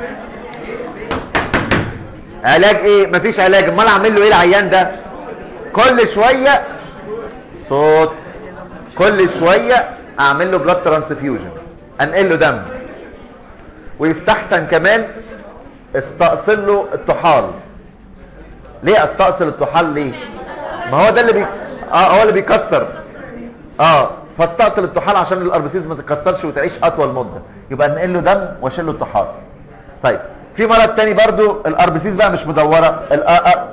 علاج ايه مفيش علاج امال اعمل له ايه العيان ده كل شويه صوت كل شويه اعمل له بلاد ترانسفيوجن انقل له دم ويستحسن كمان استأصل له الطحال ليه استأصل الطحال ليه ما هو ده اللي بي... اه هو اللي بيكسر اه فاستأصل الطحال عشان الاربسيز ما تتكسرش وتعيش اطول مده يبقى ننقل له دم واشيل له الطحال طيب في مرض تاني برضو الاربسيز بقى مش مدوره الأ... أ...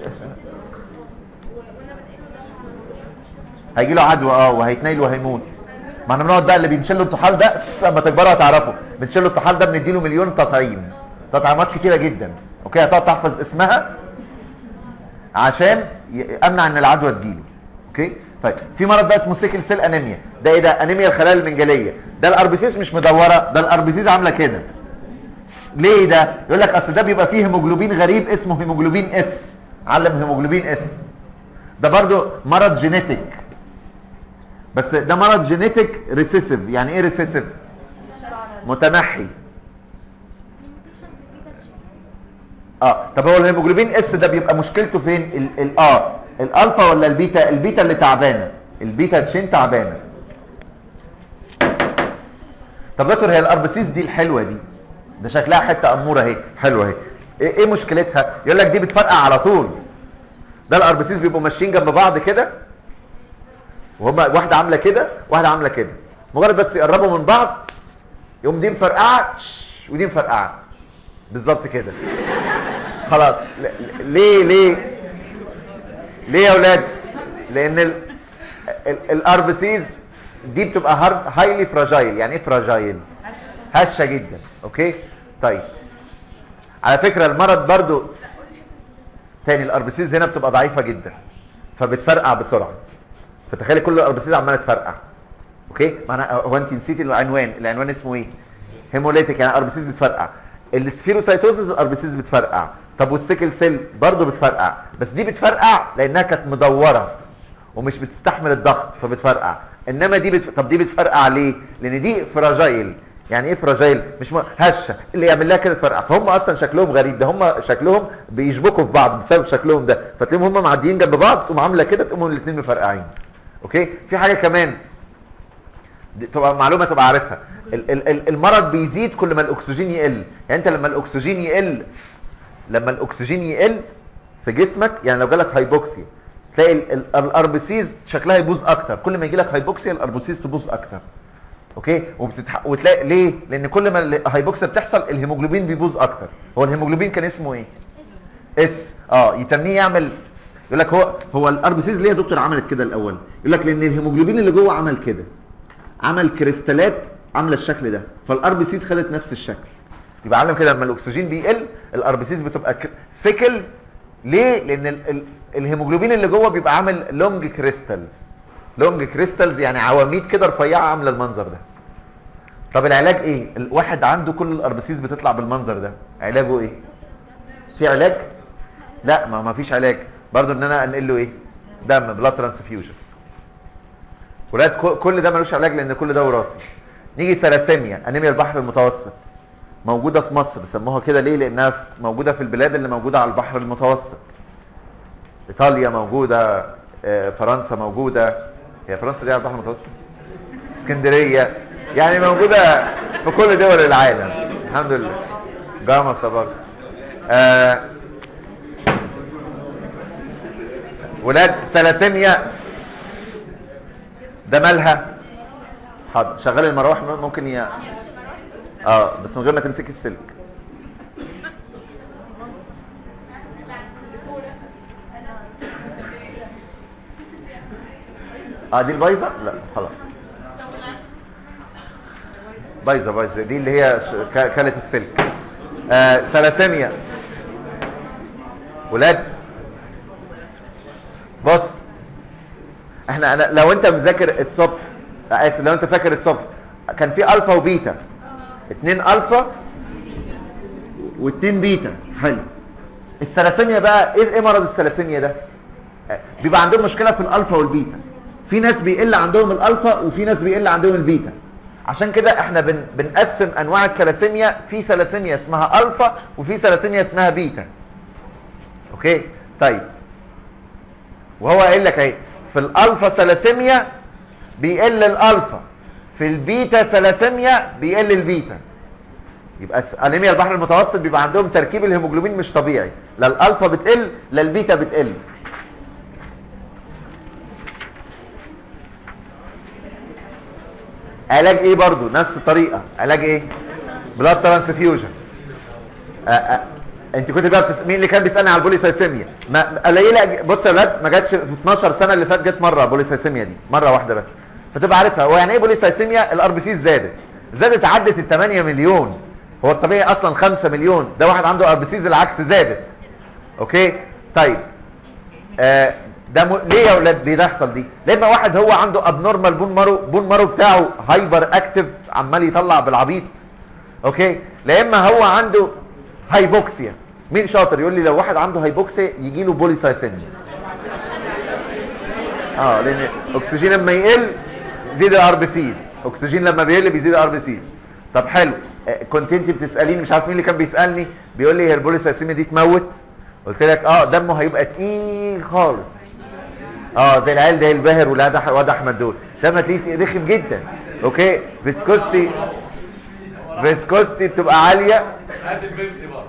هيجي له عدوى اه وهيتنيل وهيموت ما احنا بنقعد بقى اللي بنشيل له الطحال ده س- اما تكبروا هتعرفوا بنشيل له الطحال ده بنديله مليون تطعيم تطعيمات كتيره جدا اوكي هتقعد تحفظ اسمها عشان ي- امنع ان العدوى تجيله اوكي طيب في مرض بقى اسمه سيكل سيل انيميا ده ايه ده انيميا الخلايا المنجليه ده الاربيسيس مش مدوره ده الاربيسيس عامله كده س- ليه ده يقول لك اصل ده بيبقى فيه هيموجلوبين غريب اسمه هيموجلوبين اس علم هيموجلوبين اس ده برضو مرض جينيتك بس ده مرض جينيتك ريسيسيف يعني ايه ريسيسيف متنحي اه طب هو الهيموجلوبين اس ده بيبقى مشكلته فين ال- ال اه الالفا ولا البيتا البيتا اللي تعبانه البيتا تشين تعبانه طب دكتور هي الاربسيس دي الحلوه دي ده شكلها حته اموره اهي حلوه اهي ايه إيه مشكلتها يقول لك دي بتفرقع على طول ده الاربسيس بيبقوا ماشيين جنب بعض كده وهما واحده عامله كده واحده عامله كده مجرد بس يقربوا من بعض يقوم دي مفرقعه تش، ودي مفرقعه بالظبط كده خلاص ل- ل- ليه ليه ليه يا اولاد لان الاربسيز دي بتبقى هارد هايلي فراجايل يعني ايه فراجايل هشه جدا اوكي طيب على فكره المرض برضو تاني الاربسيز هنا بتبقى ضعيفه جدا فبتفرقع بسرعه فتخيلي كل الاربسيز عماله تفرقع اوكي معنى هو انت نسيتي العنوان العنوان اسمه ايه هيموليتيك يعني اربسيس بتفرقع السفيروسايتوزس الاربسيس بتفرقع طب والسيكل سيل برضه بتفرقع بس دي بتفرقع لانها كانت مدوره ومش بتستحمل الضغط فبتفرقع انما دي بتف... طب دي بتفرقع ليه لان دي فراجايل يعني ايه فراجايل مش م... هشه اللي يعمل لها كده تفرقع فهم اصلا شكلهم غريب ده هم شكلهم بيشبكوا في بعض بسبب شكلهم ده فتلاقيهم هم معديين جنب بعض تقوم عامله كده تقوموا الاثنين مفرقعين اوكي في حاجه كمان دي تبقى معلومه تبقى عارفها ال- ال- ال- المرض بيزيد كل ما الاكسجين يقل يعني انت لما الاكسجين يقل لما الاكسجين يقل في جسمك يعني لو جالك هايبوكسيا تلاقي ال- ال- الاربسيز شكلها يبوظ اكتر كل ما يجي لك هايبوكسيا الاربسيز تبوظ اكتر اوكي وبتتح... وتلاقي ليه لان كل ما الهايبوكسيا بتحصل الهيموجلوبين بيبوظ اكتر هو الهيموجلوبين كان اسمه ايه اس اه يتنيه يعمل يقول لك هو هو الاربسيز ليه يا دكتور عملت كده الاول يقول لك لان الهيموجلوبين اللي جوه عمل كده عمل كريستالات عامله الشكل ده فالار بي سيز خدت نفس الشكل يبقى علم كده لما الاكسجين بيقل الار بي سيز بتبقى ك- سيكل ليه لان ال ال الهيموجلوبين اللي جوه بيبقى عامل لونج كريستالز لونج كريستالز يعني عواميد كده رفيعه عامله المنظر ده طب العلاج ايه الواحد عنده كل الار بي سيز بتطلع بالمنظر ده علاجه ايه في علاج لا ما ما فيش علاج برضه ان انا انقل له ايه دم بلاد ترانسفيوجن ولاد كل- كل ده ملوش علاج لان كل ده وراثي نيجي سلاسيميا انيميا البحر المتوسط موجوده في مصر سموها كده ليه لانها في- موجوده في البلاد اللي موجوده على البحر المتوسط ايطاليا موجوده آه، فرنسا موجوده هي فرنسا دي على البحر المتوسط اسكندريه يعني موجوده في كل دول العالم الحمد لله جاما صبر آه ولاد سلاسيميا ده مالها حاضر شغال المراوح ممكن ي... اه بس من غير ما تمسك السلك اه دي البايظه لا خلاص بايظه بايظه دي اللي هي ش- ك- كانت السلك آه سلاسيميا ولاد بص احنا أنا لو انت مذاكر الصبح اسف لو انت فاكر الصبح كان في الفا وبيتا اتنين الفا واتنين بيتا حلو السلاسيميا بقى ايه ايه مرض السلاسيميا ده آه، بيبقى عندهم مشكله في الالفا والبيتا في ناس بيقل عندهم الالفا وفي ناس بيقل عندهم البيتا عشان كده احنا بن بنقسم انواع السلاسيميا في سلاسيميا اسمها الفا وفي سلاسيميا اسمها بيتا اوكي طيب وهو قايل لك اهي في الالفا سلاسيميا بيقل الالفا في البيتا سلاسيميا بيقل البيتا يبقى س- انيميا البحر المتوسط بيبقى عندهم تركيب الهيموجلوبين مش طبيعي لا الالفا بتقل لا البيتا بتقل علاج ايه برضو نفس الطريقه علاج ايه بلاد ترانسفيوجن آه آه. انت كنت بقى بتس... مين اللي كان بيسالني على البوليسايسيميا ما قليله بص يا ولاد ما جاتش في 12 سنه اللي فات جت مره بوليسايسيميا دي مره واحده بس فتبقى عارفها هو يعني ايه بوليسايسيميا الار بي سي زادت زادت عدت ال 8 مليون هو الطبيعي اصلا 5 مليون ده واحد عنده ار بي سيز العكس زادت اوكي طيب آه ده م... ليه يا اولاد دي تحصل دي لما واحد هو عنده ابنورمال بون مارو بون مارو بتاعه هايبر اكتف عمال يطلع بالعبيط اوكي لا اما هو عنده هايبوكسيا مين شاطر يقول لي لو واحد عنده هايبوكسيا يجي له بوليسايسيميا اه لان اكسجين لما يقل يزيد الار بي سيز اكسجين لما بيقل بيزيد الار بي سيز طب حلو آه، كنت انت بتساليني مش عارف مين اللي كان بيسالني بيقول لي هي البوليسايسيميا دي تموت قلت لك اه دمه هيبقى تقيل خالص اه زي العيال ده الباهر والواد أح- واد احمد دول دم تلاقيه رخم جدا اوكي فيسكوستي فيسكوستي بتبقى عاليه قد البيبسي برضه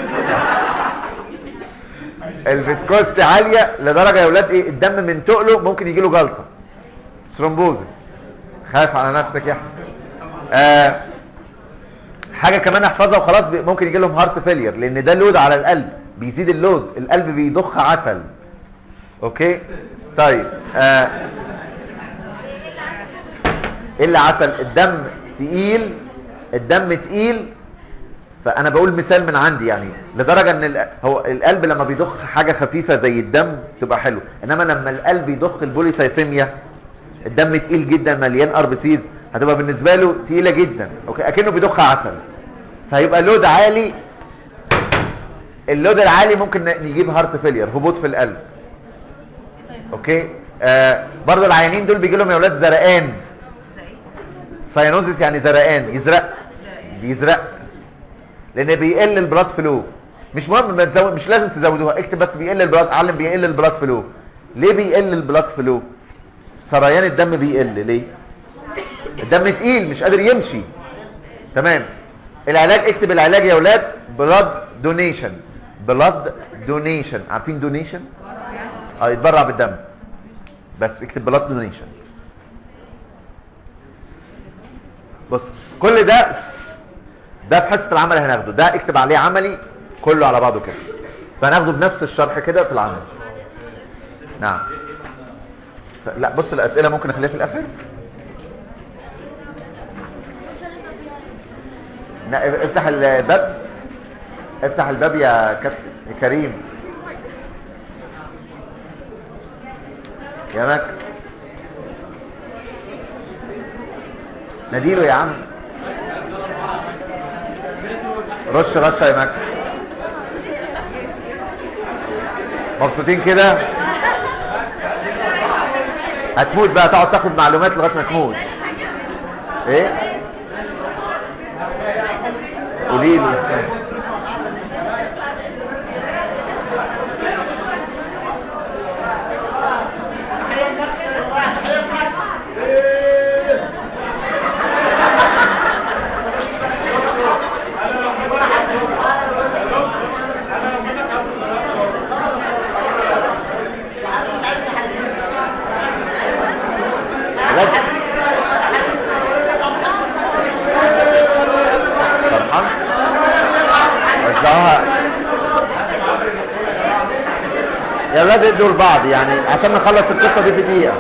الفيسكوستي عاليه لدرجه يا اولاد ايه الدم من تقله ممكن يجي له جلطه ثرومبوزس خايف على نفسك يا احمد آه حاجه كمان احفظها وخلاص بي- ممكن يجي لهم هارت فيلير لان ده لود على القلب بيزيد اللود القلب بيضخ عسل اوكي طيب آه ايه اللي عسل الدم تقيل الدم تقيل فانا بقول مثال من عندي يعني لدرجه ان ال- هو القلب لما بيضخ حاجه خفيفه زي الدم تبقى حلو انما لما القلب يضخ البوليسايسيميا الدم تقيل جدا مليان ار بي سيز هتبقى بالنسبه له تقيله جدا اوكي اكنه بيضخ عسل فهيبقى لود عالي اللود العالي ممكن ن- نجيب هارت فيلير هبوط في القلب اوكي آه برضو العيانين دول بيجي لهم يا اولاد زرقان ساينوزيس يعني زرقان يزرق بيزرق لان بيقل البلاد فلو مش مهم ما تزود مش لازم تزودوها اكتب بس بيقل البلاد علم بيقل البلاد فلو ليه بيقل البلاد فلو سريان الدم بيقل ليه الدم تقيل مش قادر يمشي تمام العلاج اكتب العلاج يا اولاد بلاد دونيشن بلاد دونيشن عارفين دونيشن اه يتبرع بالدم بس اكتب بلاد دونيشن بص كل ده ده في حصه العمل هناخده ده اكتب عليه عملي كله على بعضه كده فهناخده بنفس الشرح كده في العمل نعم ف- لا بص الاسئله ممكن نخليها في الاخر لا افتح الباب افتح الباب يا كابتن يا كريم يا ماكس ناديله يا عم رش رشه يا ماكس مبسوطين كده هتموت بقى تقعد تاخد معلومات لغايه ما تموت ايه قولي لي بجد؟ فرحان وزعوها يا ولاد ادوا لبعض يعني عشان نخلص القصه دي في دقيقه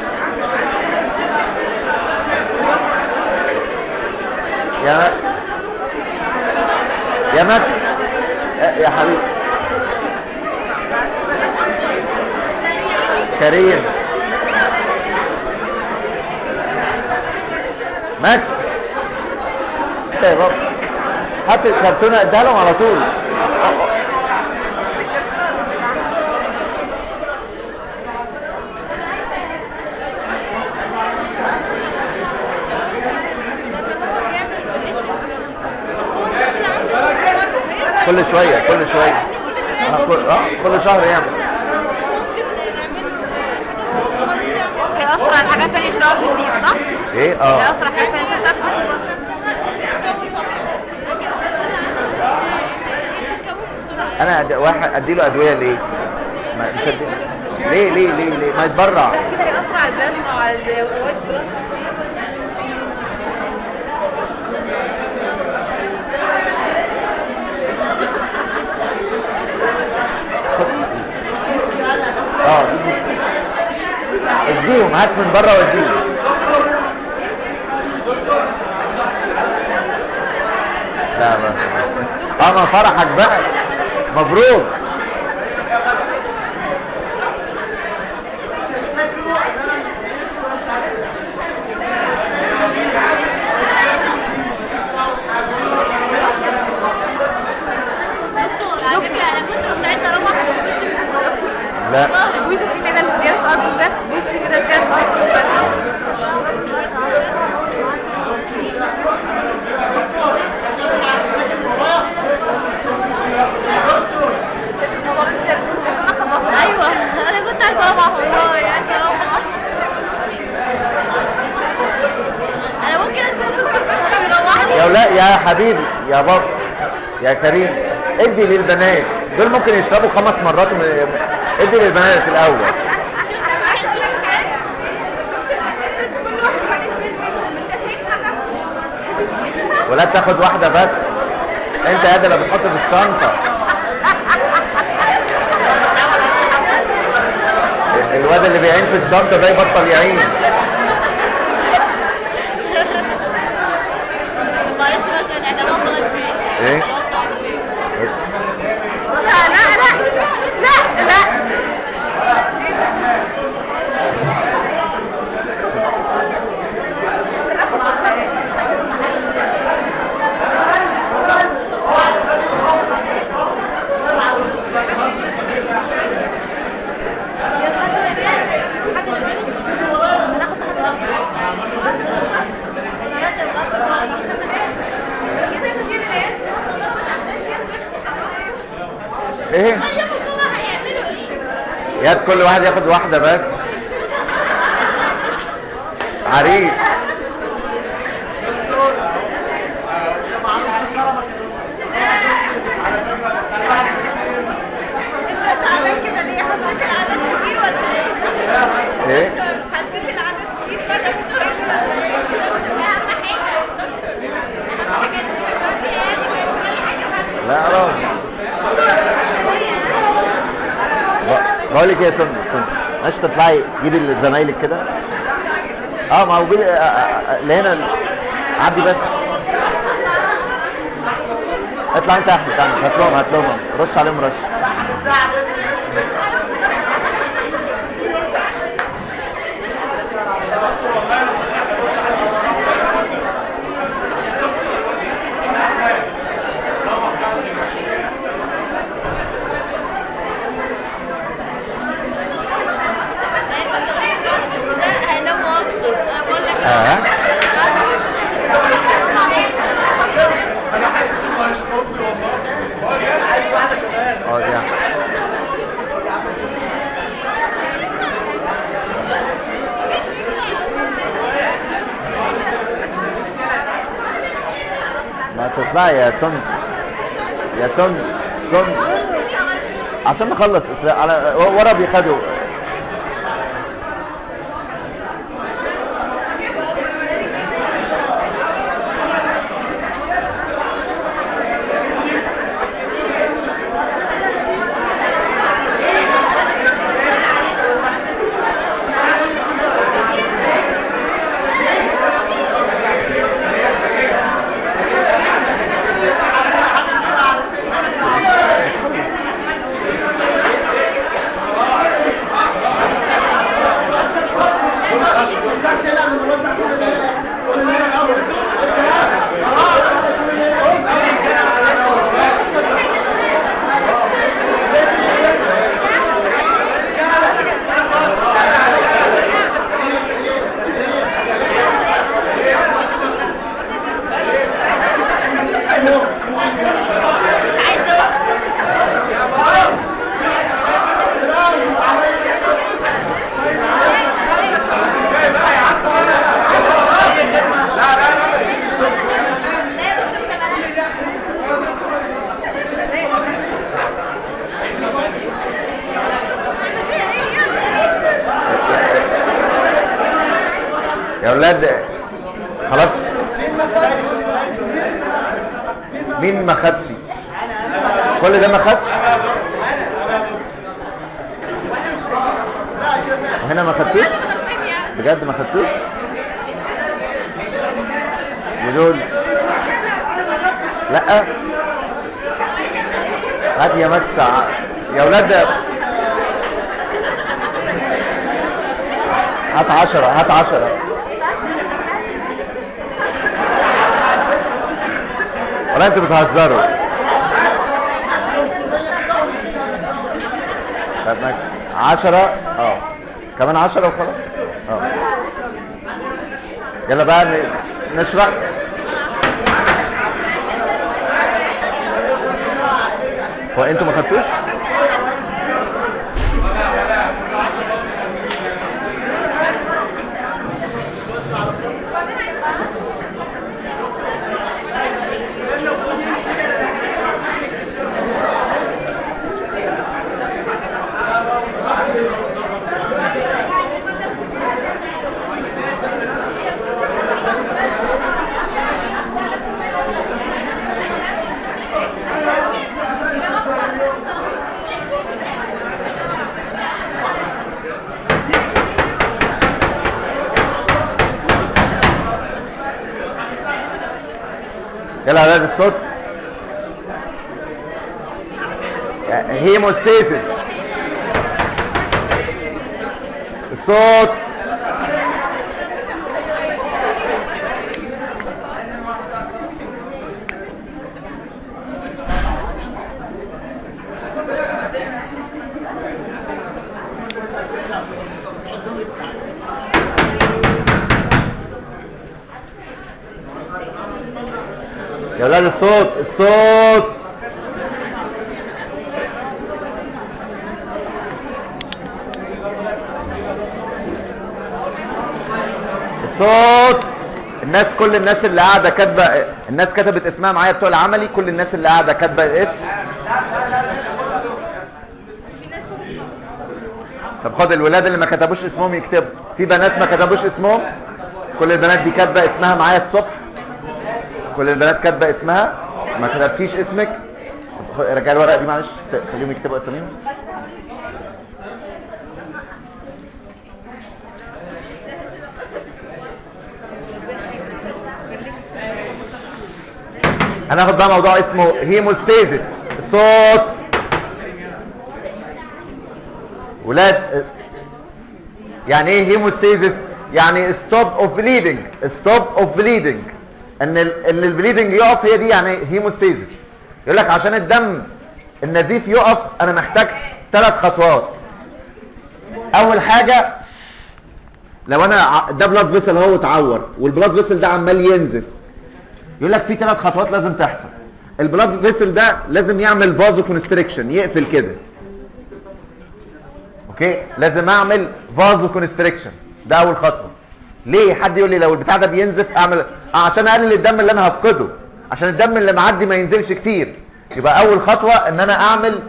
يا يا مات يا حبيبي كريم مات انت يا بابا هات الكرتونه اديها لهم على طول كل شويه كل شويه آه، كل اه كل شهر يعمل هي اسرع الحاجات اللي في الارض دي صح؟ ايه هي اه اسرع حاجات اللي في الارض انا أد... واحد اديله ادويه ليه ما مش أدي... ليه ليه ليه ليه ما يتبرع كده هي اسرع البلازما وعلى الوايت بلاد اه اديهم هات من بره واديهم لا ما اه ما فرحك بقى مبروك على فكرة انا كنت مستعدة اروح لا بصي كده لزيادة ارجل بس بصي كده لزيادة ارجل بس ايوه انا كنت عايزه اروح والله عايزه اروح انا ممكن اسافر يا ولا يا حبيبي يا بابا يا كريم ادي للبنات دول ممكن يشربوا خمس مرات من... ادي للبنات الاول ولا تاخد واحده بس انت قادر اللي بتحط في الشنطه الواد اللي بيعين في الشنطه ده يبطل يعين معلش بس احنا ما غلط فيه ايه لا لا لا لا لا ايه يا كل واحد ياخد واحده بس عريس ايه لا خلاص بقول لك ايه يا سن سن ماشي تطلعي جيبي لزمايلك كده اه ما هو جيبي آه، آه، آه، اللي هنا ال- عدي بس اطلع انت يا احمد تعال، هات لهم هات لهم رش عليهم رش اه اه دي ما تطلعي يا سن يا سن سن عشان نخلص إسراء. على ورا بيخدوا يا ولاد خلاص مين ما خدش كل ده ما خدش وهنا ما خدتوش بجد ما خدتوش ودول لا هات يا ماكس ع- يا ولاد هات عشرة هات عشرة ولا انتوا بتهزروا طب ماكس عشرة اه كمان عشرة وخلاص اه يلا بقى ن- نشرح هو انتوا ما خدتوش؟ يلا يا ولاد الصوت هيموستاسيس الصوت يا ولاد الصوت الصوت الصوت الناس كل الناس اللي قاعده كاتبه الناس كتبت اسمها معايا بتوع العملي كل الناس اللي قاعده كاتبه الاسم طب خد الولاد اللي ما كتبوش اسمهم يكتبوا في بنات ما كتبوش اسمهم كل البنات دي كاتبه اسمها معايا الصبح كل البنات كاتبه اسمها ما كتبتيش اسمك طب خد- رجع الورقه دي معلش ت- خليهم يكتبوا اساميهم هناخد بقى موضوع اسمه هيموستاسيس الصوت ولاد يعني ايه هيموستاسيس يعني ستوب اوف بليدنج ستوب اوف بليدنج ان ال- ان البليدنج يقف هي دي يعني هيموستاسيس يقول لك عشان الدم النزيف يقف انا محتاج ثلاث خطوات اول حاجه لو انا ع- ده بلاد فيسل هو اتعور والبلاد فيسل ده عمال ينزف يقول لك في ثلاث خطوات لازم تحصل البلاد فيسل ده لازم يعمل فازو كونستريكشن يقفل كده اوكي لازم اعمل فازو كونستريكشن ده اول خطوه ليه حد يقول لي لو البتاع ده بينزف اعمل آه عشان اقلل الدم اللي انا هفقده عشان الدم اللي معدي ما ينزلش كتير يبقى اول خطوه ان انا اعمل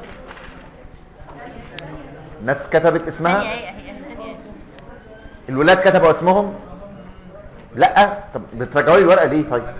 ناس كتبت اسمها هي هي هي هي الولاد كتبوا اسمهم لا طب بترجعوا لي الورقه ليه طيب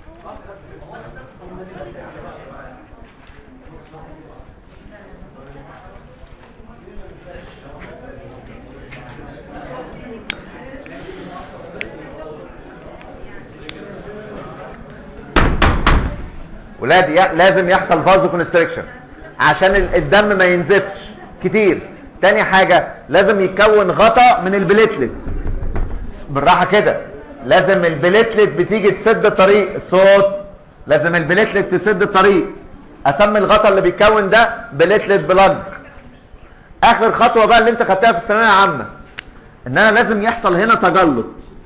ولاد يا- لازم يحصل فازو كونستريكشن عشان ال- الدم ما ينزفش كتير تاني حاجة لازم يتكون غطا من البليتلت بالراحة كده لازم البليتلت بتيجي تسد الطريق الصوت لازم البليتلت تسد الطريق اسمي الغطا اللي بيتكون ده بليتلت بلاج اخر خطوة بقى اللي انت خدتها في الثانوية العامة ان انا لازم يحصل هنا تجلط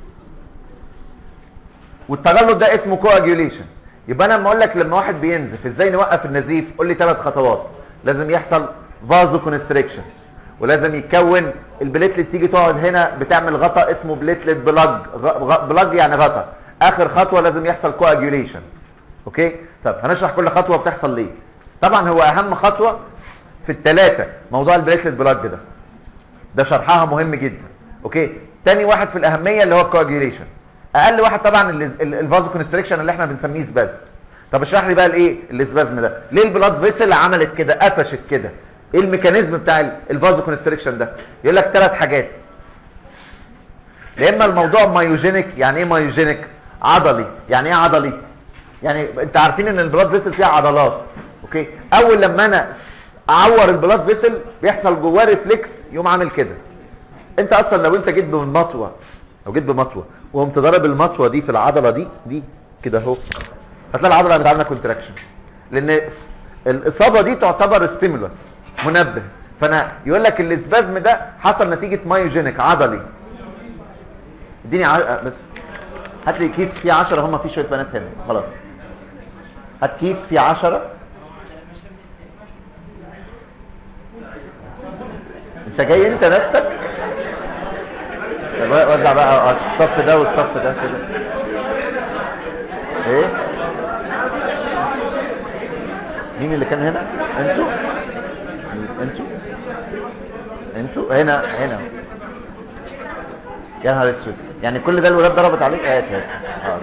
والتجلط ده اسمه كواجيوليشن يبقى انا لما اقول لك لما واحد بينزف ازاي نوقف النزيف قول لي ثلاث خطوات لازم يحصل فازو كونستريكشن ولازم يتكون البليتلت تيجي تقعد هنا بتعمل غطا اسمه بليتلت بلاج بلاج يعني غطا اخر خطوه لازم يحصل كواجيوليشن اوكي طب هنشرح كل خطوه بتحصل ليه طبعا هو اهم خطوه في الثلاثه موضوع البليتلت بلاج ده ده شرحها مهم جدا اوكي تاني واحد في الاهميه اللي هو الكواجيوليشن اقل واحد طبعا الفازو كونستريكشن اللي احنا بنسميه سبازم طب اشرح لي بقى الايه السبازم ده ليه البلاد فيسل عملت كده قفشت كده ايه الميكانيزم بتاع الفازو كونستريكشن ده يقول لك ثلاث حاجات يا اما الموضوع مايوجينيك يعني ايه مايوجينيك عضلي يعني ايه عضلي يعني انت عارفين ان البلاد فيسل فيها عضلات اوكي اول لما انا س- اعور البلاد فيسل بيحصل جواه ريفلكس يقوم عامل كده انت اصلا لو انت جيت بمطوه س- لو جيت بمطوه وقمت ضارب المطوه دي في العضله دي دي كده اهو هتلاقي العضله بتعمل كونتراكشن لان س- الاصابه دي تعتبر ستيمولس منبه فانا يقول لك الاسبازم ده حصل نتيجه مايوجينيك عضلي اديني ع... بس هات لي كيس فيه 10 هم في شويه بنات هنا خلاص هات كيس فيه 10 انت جاي انت نفسك طب وزع بقى الصف ده والصف ده كده ايه مين اللي كان هنا انتوا انتوا انتوا هنا هنا يا نهار اسود يعني كل ده الولاد ضربت عليك هات هات حاضر.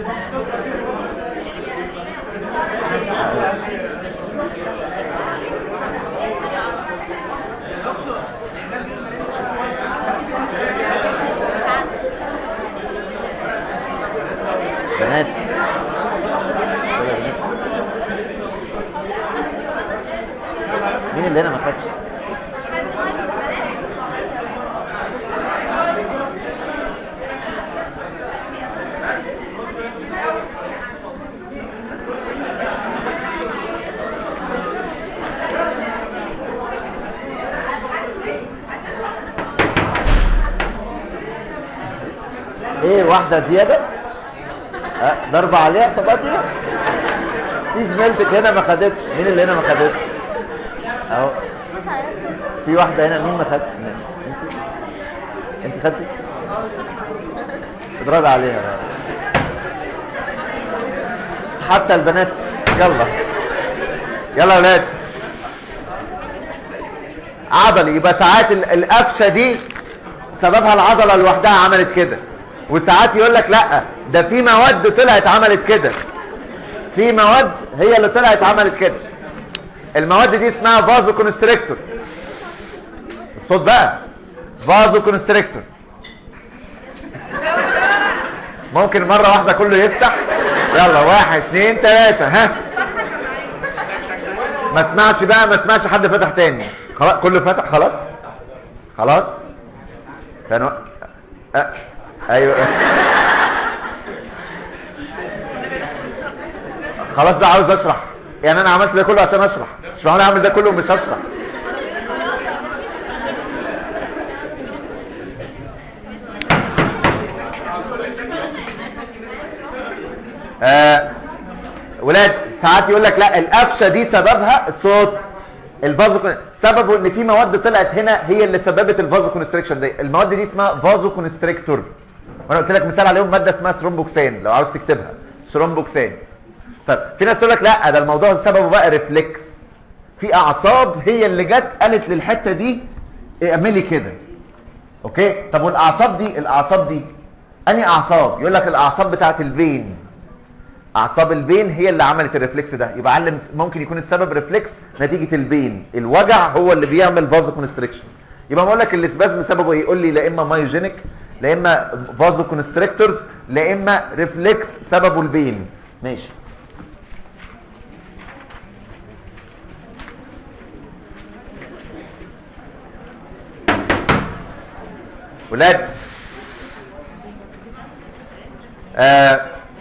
بنات مين اللي هنا ما خدش ايه واحدة زيادة أه ضربة عليها طب ادي في زميلتك هنا ما خدتش مين اللي هنا ما خدتش اهو في واحدة هنا مين ما خدتش انت انت خدتي اضرب عليها بقى. حتى البنات يلا يلا يا ولاد عضلي يبقى ساعات ال- القفشه دي سببها العضله لوحدها عملت كده وساعات يقول لك لا ده في مواد طلعت عملت كده في مواد هي اللي طلعت عملت كده المواد دي اسمها فازو كونستريكتور الصوت بقى فازو كونستريكتور ممكن مرة واحدة كله يفتح يلا واحد اتنين تلاتة ها ما اسمعش بقى ما اسمعش حد فتح تاني خلاص كله فتح خلاص خلاص كانوا أه. ايوه خلاص بقى عاوز اشرح يعني انا عملت ده كله عشان اشرح مش معقول اعمل ده كله ومش هشرح آه ولاد ساعات يقول لك لا القفشه دي سببها الصوت الفازو سببه ان في مواد طلعت هنا هي اللي سببت الفازو كونستريكشن دي المواد دي اسمها فازو كونستريكتور وانا قلت لك مثال عليهم ماده اسمها ثرومبوكسان لو عاوز تكتبها ثرومبوكسان طب في ناس تقول لك لا ده الموضوع سببه بقى ريفلكس في اعصاب هي اللي جت قالت للحته دي اعملي كده اوكي طب والاعصاب دي الاعصاب دي انهي اعصاب يقول لك الاعصاب بتاعت البين اعصاب البين هي اللي عملت الريفلكس ده يبقى علم ممكن يكون السبب ريفلكس نتيجه البين الوجع هو اللي بيعمل فازو كونستريكشن يبقى بقول لك الاسبازم سببه ايه يقول لي لا اما مايوجينيك لا اما فازو كونستريكتورز لا اما ريفلكس سببه البين ماشي ولاد آه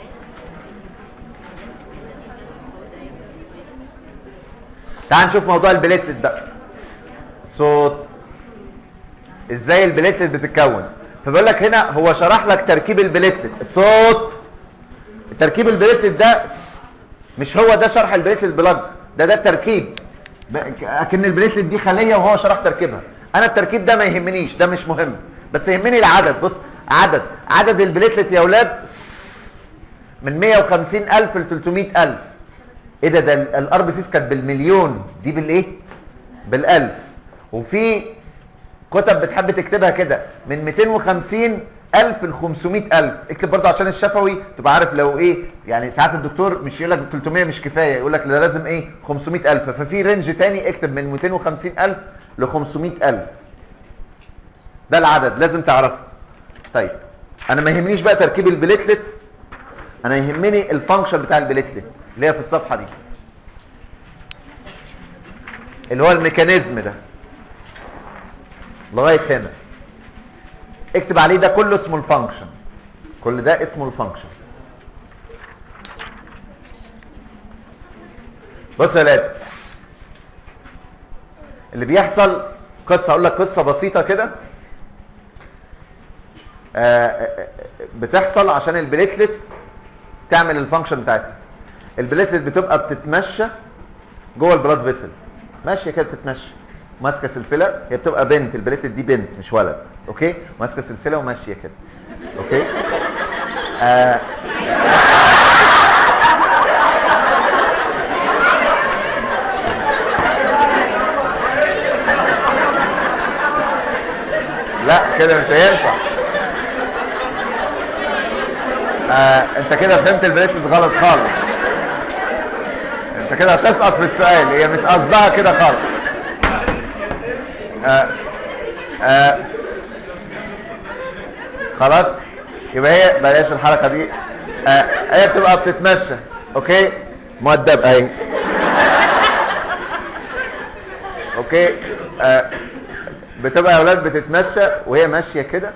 تعال نشوف موضوع البليتلت بقى صوت ازاي البليتلت بتتكون فبيقول لك هنا هو شرح لك تركيب البليتلت الصوت تركيب البليتلت ده مش هو ده شرح البليتلت بلج ده ده التركيب ب- اكن البليتلت دي خليه وهو شرح تركيبها انا التركيب ده ما يهمنيش ده مش مهم بس يهمني العدد بص عدد عدد البليتلت يا اولاد من 150 الف ل 300 الف ايه ده ده الار بي سيس كانت بالمليون دي بالايه بالالف وفي كتب بتحب تكتبها كده من 250 الف ل 500 الف اكتب برضه عشان الشفوي تبقى عارف لو ايه يعني ساعات الدكتور مش يقول لك 300 مش كفايه يقول لك ده لازم ايه 500 الف ففي رينج تاني اكتب من 250 الف ل 500 الف ده العدد لازم تعرفه طيب انا ما يهمنيش بقى تركيب البليتلت انا يهمني الفانكشن بتاع البليتلت اللي هي في الصفحه دي اللي هو الميكانيزم ده لغايه هنا اكتب عليه ده كله اسمه الفانكشن كل ده اسمه الفانكشن بص يا ولاد اللي بيحصل قصه اقول لك قصه بسيطه كده آه، آه، بتحصل عشان البليتلت تعمل الفانكشن بتاعتها البليتلت بتبقى بتتمشى جوه البلاد فيسل ماشيه كده بتتمشى ماسكه سلسله هي بتبقى بنت البليتلت دي بنت مش ولد اوكي ماسكه سلسله وماشيه كده اوكي آه لا كده مش هينفع آه انت كده فهمت البليتلت غلط خالص انت كده هتسقط في السؤال هي مش قصدها كده خالص آه آه خلاص يبقى هي بلاش الحركه دي آه هي بتبقى بتتمشى اوكي مؤدب اهي اوكي آه بتبقى يا اولاد بتتمشى وهي ماشيه كده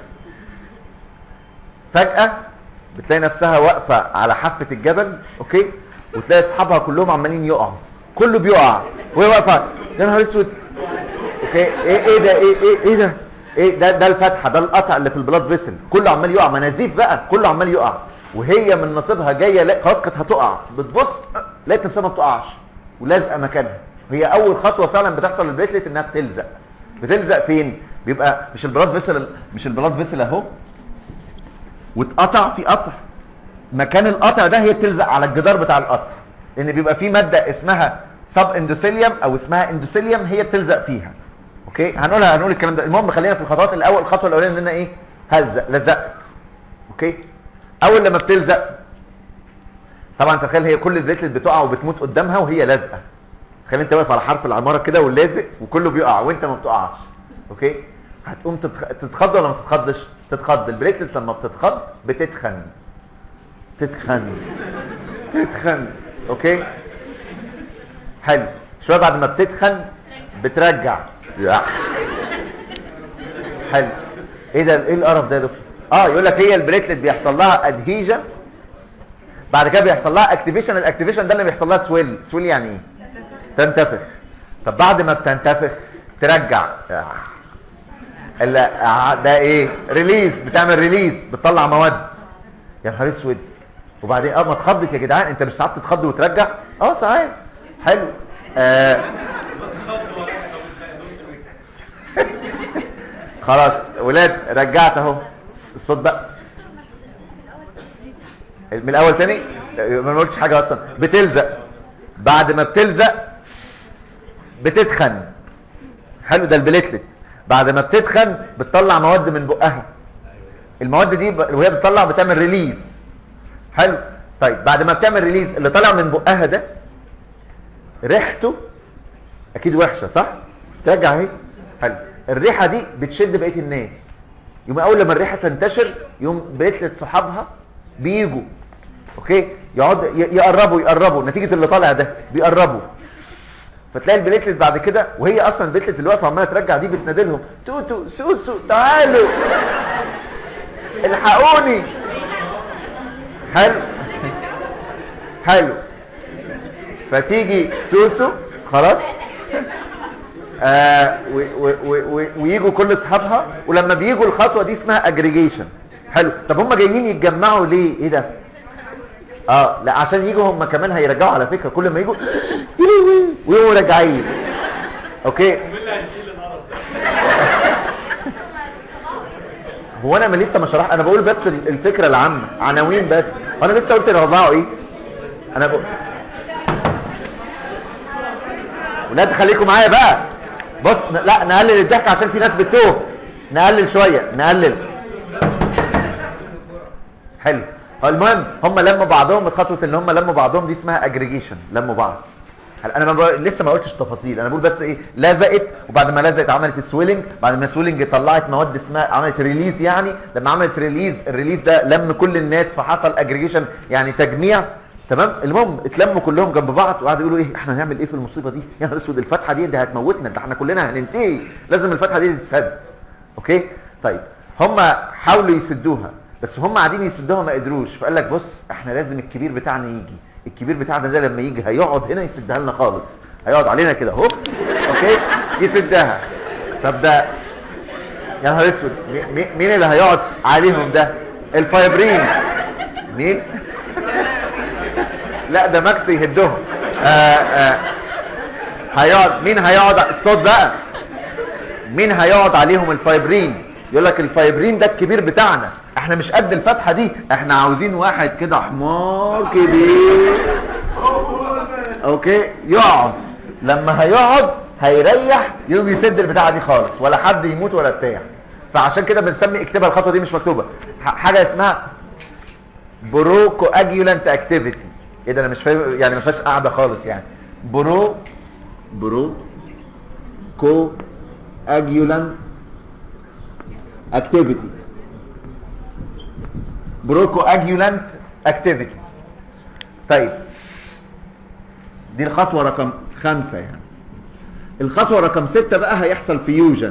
فجاه بتلاقي نفسها واقفه على حافه الجبل اوكي وتلاقي اصحابها كلهم عمالين يقعوا كله بيقع وهي واقفه يا نهار اسود اوكي ايه ايه ده ايه ايه ايه ده ايه ده ده الفتحه ده القطع اللي في البلاد فيسل كله عمال يقع منازيف بقى كله عمال يقع وهي من نصيبها جايه لا خلاص كانت هتقع بتبص أه، لقيت نفسها ما بتقعش ولازقه مكانها هي اول خطوه فعلا بتحصل للبريتلت انها بتلزق بتلزق فين بيبقى مش البلاد فيسل مش البلاد فيسل اهو واتقطع في قطع مكان القطع ده هي بتلزق على الجدار بتاع القطع لان بيبقى في ماده اسمها سب اندوثيليوم او اسمها اندوثيليوم هي بتلزق فيها اوكي هنقولها هنقول الكلام ده المهم خلينا في الخطوات الاول الخطوه الاولانيه ان انا ايه هلزق لزقت اوكي اول لما بتلزق طبعا تخيل هي كل البليتلت بتقع وبتموت قدامها وهي لازقه تخيل انت واقف على حرف العماره كده واللازق وكله بيقع وانت ما بتقعش اوكي هتقوم تتخ... تتخض ولا ما تتخضش تتخض البليتلت لما بتتخض بتتخن تتخن تتخن اوكي حلو شويه بعد ما بتتخن بترجع يا. حلو ايه ده ايه القرف ده يا دكتور اه يقول لك هي البليتلت بيحصل لها ادهيجن بعد كده بيحصل لها اكتيفيشن الاكتيفيشن ده اللي بيحصل لها سويل سويل يعني ايه تنتفخ طب بعد ما بتنتفخ ترجع آه. لا آه، ده ايه ريليز بتعمل ريليز بتطلع مواد يا نهار اسود وبعدين اه ما تخضك يا جدعان انت مش ساعات تتخض وترجع اه ساعات حلو آه. خلاص ولاد رجعت اهو الصوت بقى من الاول تاني ما قلتش حاجه اصلا بتلزق بعد ما بتلزق بتتخن حلو ده البليتلت بعد ما بتتخن بتطلع مواد من بقها المواد دي ب- وهي بتطلع بتعمل ريليز حلو طيب بعد ما بتعمل ريليز اللي طالع من بقها ده ريحته اكيد وحشه صح ترجع اهي حلو الريحه دي بتشد بقيه الناس يوم اول لما الريحه تنتشر يوم بيتلت صحابها بيجوا اوكي يقعد ي- يقربوا يقربوا نتيجه اللي طالع ده بيقربوا فتلاقي البليتلت بعد كده وهي اصلا البليتلت اللي واقفه عماله ترجع دي بتنادي لهم توتو سوسو تعالوا الحقوني حلو حلو فتيجي سوسو خلاص آه و- و- و- و- ويجوا كل اصحابها ولما بيجوا الخطوه دي اسمها اجريجيشن حلو طب هم جايين يتجمعوا ليه ايه ده اه لا عشان يجوا هم كمان هيرجعوا على فكره كل ما يجوا ويقوموا راجعين اوكي هو انا ما لسه ما شرح انا بقول بس ال- الفكره العامه عناوين بس وانا لسه قلت رضاعه ايه انا بقول ولاد خليكم معايا بقى بص ن- لا نقلل الضحك عشان في ناس بتوه نقلل شويه نقلل حلو هو المهم هم لموا بعضهم خطوه ان هم لموا بعضهم دي اسمها اجريجيشن لموا بعض هلا انا ما بقول لسه ما قلتش التفاصيل انا بقول بس ايه لزقت وبعد ما لزقت عملت السويلنج بعد ما السويلنج طلعت مواد اسمها عملت ريليز يعني لما عملت ريليز الريليز ده لم كل الناس فحصل اجريجيشن يعني تجميع تمام المهم اتلموا كلهم جنب بعض وقعدوا يقولوا ايه احنا هنعمل ايه في المصيبه دي يا نهار اسود الفتحه دي ده هتموتنا ده احنا كلنا هننتهي لازم الفتحه دي تتسد اوكي طيب هم حاولوا يسدوها بس هم قاعدين يسدوها ما قدروش فقال لك بص احنا لازم الكبير بتاعنا يجي الكبير بتاعنا ده لما يجي هيقعد هنا يسدها لنا خالص هيقعد علينا كده اهو اوكي يسدها طب ده يا نهار اسود مي- مي- مين اللي هيقعد عليهم ده الفايبرين مين لا ده ماكس يهدهم آه آه هيقعد مين هيقعد الصوت بقى مين هيقعد عليهم الفايبرين يقول لك الفايبرين ده الكبير بتاعنا احنا مش قد الفتحه دي احنا عاوزين واحد كده حمار كبير اوكي يقعد لما هيقعد هيريح يقوم يسد البتاعه دي خالص ولا حد يموت ولا بتاع فعشان كده بنسمي اكتبها الخطوه دي مش مكتوبه ح- حاجه اسمها برو كواجيولانت اكتيفيتي ايه ده انا مش فاهم يعني ما فيهاش قاعده خالص يعني برو برو كو اجيولانت اكتيفيتي بروكو اجيولانت اكتيفيتي طيب دي الخطوه رقم خمسة يعني الخطوه رقم ستة بقى هيحصل فيوجن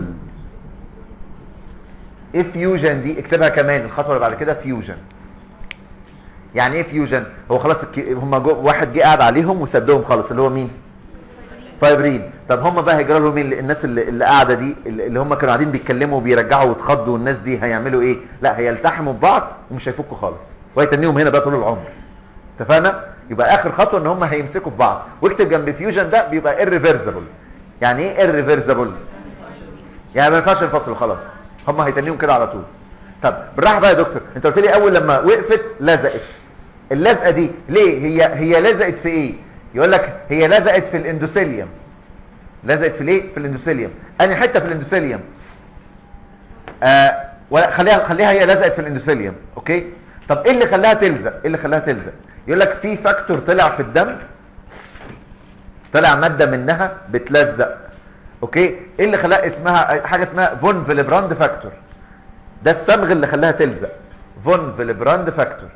ايه فيوجن دي اكتبها كمان الخطوه اللي بعد كده فيوجن يعني ايه فيوجن هو خلاص الك- هم جو واحد جه قاعد عليهم وسدهم خالص اللي هو مين فايبرين طب هم بقى هيجرى لهم مين الناس اللي, اللي قاعده دي اللي هم كانوا قاعدين بيتكلموا وبيرجعوا ويتخضوا والناس دي هيعملوا ايه لا هيلتحموا ببعض ومش هيفكوا خالص وهيتنيهم هنا بقى طول العمر اتفقنا يبقى اخر خطوه ان هم هيمسكوا في بعض واكتب جنب فيوجن ده بيبقى irreversible يعني ايه irreversible يعني ما ينفعش ينفصلوا خلاص هم هيتنيهم كده على طول طب بالراحه بقى يا دكتور انت قلت لي اول لما وقفت لزقت اللزقه دي ليه هي هي لزقت في ايه يقول لك هي لزقت في الاندوثيليوم لزقت في ليه في الاندوثيليوم انهي حته في الاندوثيليوم آه ولا خليها خليها هي لزقت في الاندوثيليوم اوكي طب ايه اللي خلاها تلزق ايه اللي خلاها تلزق يقول لك في فاكتور طلع في الدم طلع ماده منها بتلزق اوكي ايه اللي خلاها اسمها حاجه اسمها فون فيلبراند فاكتور ده الصمغ اللي خلاها تلزق فون فيلبراند فاكتور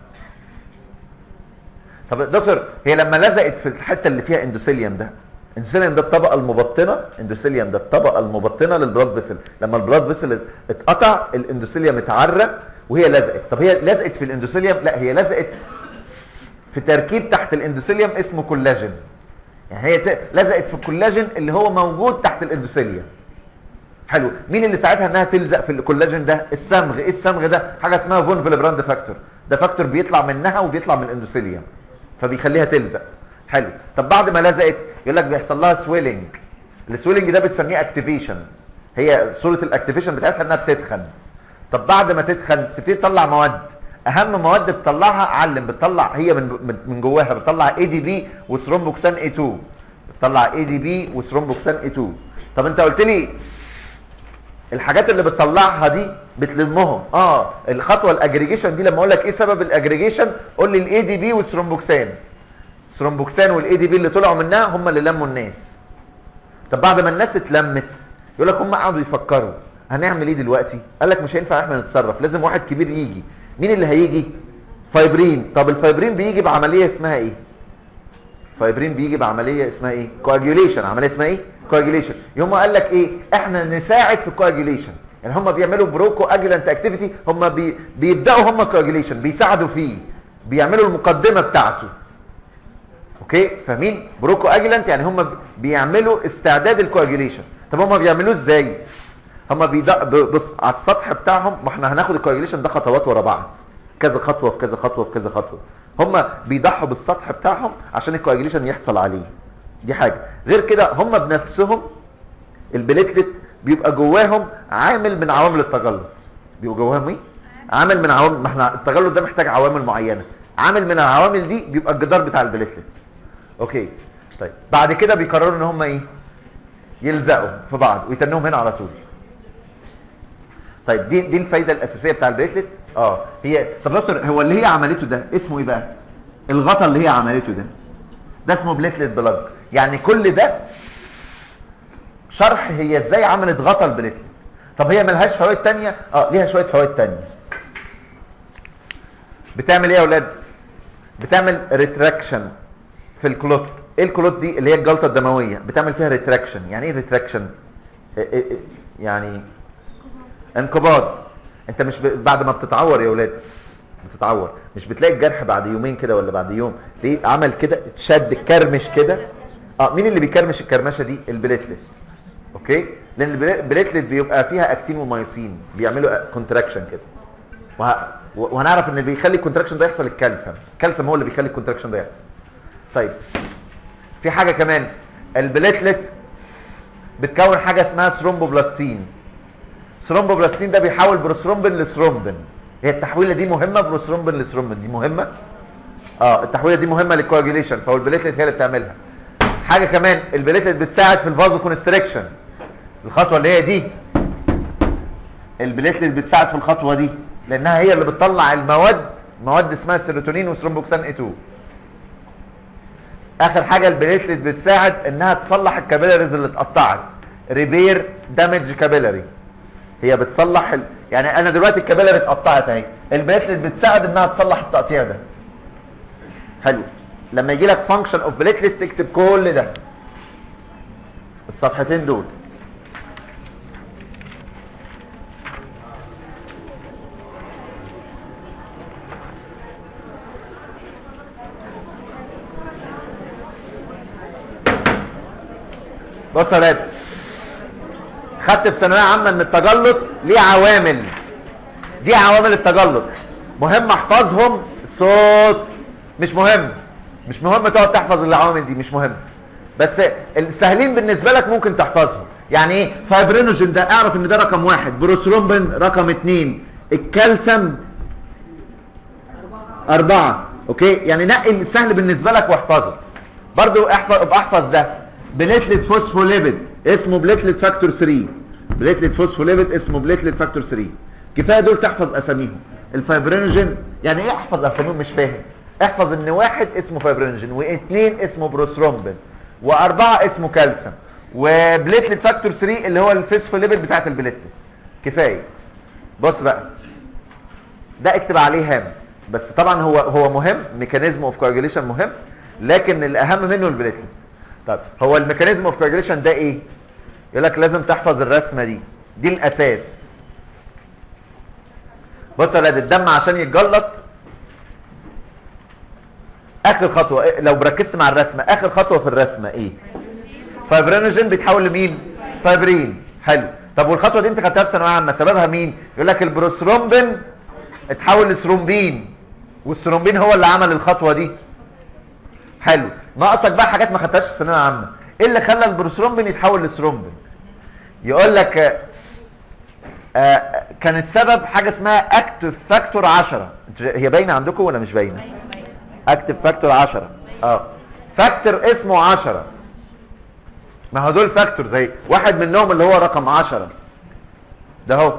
طب يا دكتور هي لما لزقت في الحته اللي فيها اندوثيليوم ده اندوثيليوم ده الطبقه المبطنه اندوثيليوم ده الطبقه المبطنه للبلاد فيسل لما البلاد فيسل اتقطع الاندوثيليوم اتعرق وهي لزقت طب هي لزقت في الاندوثيليوم لا هي لزقت في تركيب تحت الاندوثيليوم اسمه كولاجين يعني هي ت- لزقت في الكولاجين اللي هو موجود تحت الاندوثيليوم حلو مين اللي ساعتها انها تلزق في الكولاجين ده الصمغ ايه الصمغ ده حاجه اسمها فون فيلبراند فاكتور ده فاكتور بيطلع منها وبيطلع من الاندوثيليوم فبيخليها تلزق حلو طب بعد ما لزقت يقول لك بيحصل لها سويلنج السويلنج ده بتسميه اكتيفيشن هي صوره الاكتيفيشن بتاعتها انها بتتخن طب بعد ما تتخن تبتدي تطلع مواد اهم مواد بتطلعها علم بتطلع هي من من- من جواها بتطلع اي دي بي وثرومبوكسان اي 2 بتطلع اي دي بي وثرومبوكسان اي 2 طب انت قلت لي الحاجات اللي بتطلعها دي بتلمهم اه الخطوه الاجريجيشن دي لما اقول لك ايه سبب الاجريجيشن قول لي الاي دي بي والثرومبوكسان الثرومبوكسان والاي دي بي اللي طلعوا منها هم اللي لموا الناس طب بعد ما الناس اتلمت يقول لك هم قعدوا يفكروا هنعمل ايه دلوقتي قال لك مش هينفع احنا نتصرف لازم واحد كبير يجي مين اللي هيجي فايبرين طب الفايبرين بيجي بعمليه اسمها ايه فايبرين بيجي بعمليه اسمها ايه كواجيوليشن عمليه اسمها ايه كواجيوليشن يوم قال لك ايه احنا نساعد في الكواجيوليشن يعني هم بيعملوا بروكو اجلنت اكتيفيتي هم بي بيبداوا هم كواجيوليشن بيساعدوا فيه بيعملوا المقدمه بتاعته اوكي فاهمين بروكو اجلنت يعني هم بيعملوا استعداد الكواجيوليشن طب هم بيعملوه ازاي هم بيدق بص على السطح بتاعهم ما احنا هناخد الكواجيوليشن ده خطوات ورا بعض كذا خطوه في كذا خطوه في كذا خطوه هم بيضحوا بالسطح بتاعهم عشان الكواجيوليشن يحصل عليه دي حاجه غير كده هم بنفسهم البليتلت بيبقى جواهم عامل من عوامل التجلط بيبقى جواهم ايه عامل من عوامل ما احنا التجلط ده محتاج عوامل معينه عامل من العوامل دي بيبقى الجدار بتاع البليتلت اوكي طيب بعد كده بيقرروا ان هم ايه يلزقوا في بعض ويتنهم هنا على طول طيب دي دي الفايده الاساسيه بتاع البريسلت اه هي طب دكتور هو اللي هي عملته ده اسمه ايه بقى الغطا اللي هي عملته ده ده اسمه بليتلت بلاج يعني كل ده شرح هي ازاي عملت غطا البليتلت طب هي ملهاش فوائد تانية اه ليها شويه فوائد تانية بتعمل ايه يا اولاد بتعمل ريتراكشن في الكلوت ايه الكلوت دي اللي هي الجلطه الدمويه بتعمل فيها ريتراكشن يعني ايه ريتراكشن يعني انقباض انت مش ب... بعد ما بتتعور يا ولاد بتتعور مش بتلاقي الجرح بعد يومين كده ولا بعد يوم تلاقيه عمل كده اتشد كرمش كده اه مين اللي بيكرمش الكرمشه دي البليتلت اوكي لان البل- البليتلت بيبقى فيها اكتين ومايوسين بيعملوا كونتراكشن كده وه... وهنعرف ان اللي بيخلي الكونتراكشن ده يحصل الكالسيوم الكالسيوم هو اللي بيخلي الكونتراكشن ده يحصل طيب في حاجه كمان البليتلت بتكون حاجه اسمها ثرومبوبلاستين ثرومبوبلاستين ده بيحول بروثرومبين لثرومبين هي التحويله دي مهمه بروثرومبين لثرومبين دي مهمه اه التحويله دي مهمه للكواجيليشن فهو البليتلت هي اللي بتعملها حاجه كمان البليتلت بتساعد في الفازو كونستريكشن الخطوه اللي هي دي البليتلت بتساعد في الخطوه دي لانها هي اللي بتطلع المواد مواد اسمها السيروتونين وثرومبوكسان اي 2 اخر حاجه البليتلت بتساعد انها تصلح الكابيلاريز اللي اتقطعت ريبير دامج كابيلاري هي بتصلح ال... يعني انا دلوقتي الكابيلاري اتقطعت اهي البليتلت بتساعد انها تصلح التقطيع ده حلو لما يجي لك فانكشن اوف بليتلت تكتب كل ده الصفحتين دول بص يا ولاد خدت في ثانويه عامه ان التجلط ليه عوامل دي عوامل التجلط مهم احفظهم الصوت مش مهم مش مهم تقعد تحفظ العوامل دي مش مهم بس السهلين بالنسبه لك ممكن تحفظهم يعني ايه فايبرينوجين ده اعرف ان ده رقم واحد بروثرومبين رقم اتنين الكالسيوم أربعة أوكي يعني نقي السهل بالنسبة لك واحفظه برضو احفظ ابقى احفظ ده بليتلت فوسفوليبيد اسمه بليتلت فاكتور 3 بليتلت فوسفوليبيد اسمه بليتلت فاكتور 3 كفايه دول تحفظ اساميهم الفايبرينوجين يعني ايه احفظ اساميهم مش فاهم احفظ ان واحد اسمه فايبرينوجين واثنين اسمه بروثرومبين واربعه اسمه كالسيوم وبليتلت فاكتور 3 اللي هو الفوسفوليبيد بتاعت البليتلت كفايه بص بقى ده اكتب عليه هام بس طبعا هو هو مهم ميكانيزم اوف كواجيليشن مهم لكن الاهم منه البليتلت طب هو الميكانيزم اوف كواجيليشن ده ايه يقول لك لازم تحفظ الرسمه دي دي الاساس بص يا ولاد الدم عشان يتجلط اخر خطوه إيه؟ لو ركزت مع الرسمه اخر خطوه في الرسمه ايه فايبرينوجين بيتحول لمين فايبرين حلو طب والخطوه دي انت خدتها في ثانويه عامه سببها مين يقول لك البروثرومبين اتحول لثرومبين والثرومبين هو اللي عمل الخطوه دي حلو ناقصك بقى حاجات ما خدتهاش في ثانويه عامه ايه اللي خلى البروثرومبين يتحول لثرومبين يقول لك آه، آه، كانت سبب حاجه اسمها اكتف فاكتور 10 انتوا- هي باينه عندكم ولا مش باينه اكتف فاكتور 10 اه فاكتور اسمه 10 ما هو دول فاكتور زي واحد منهم اللي هو رقم 10 ده هو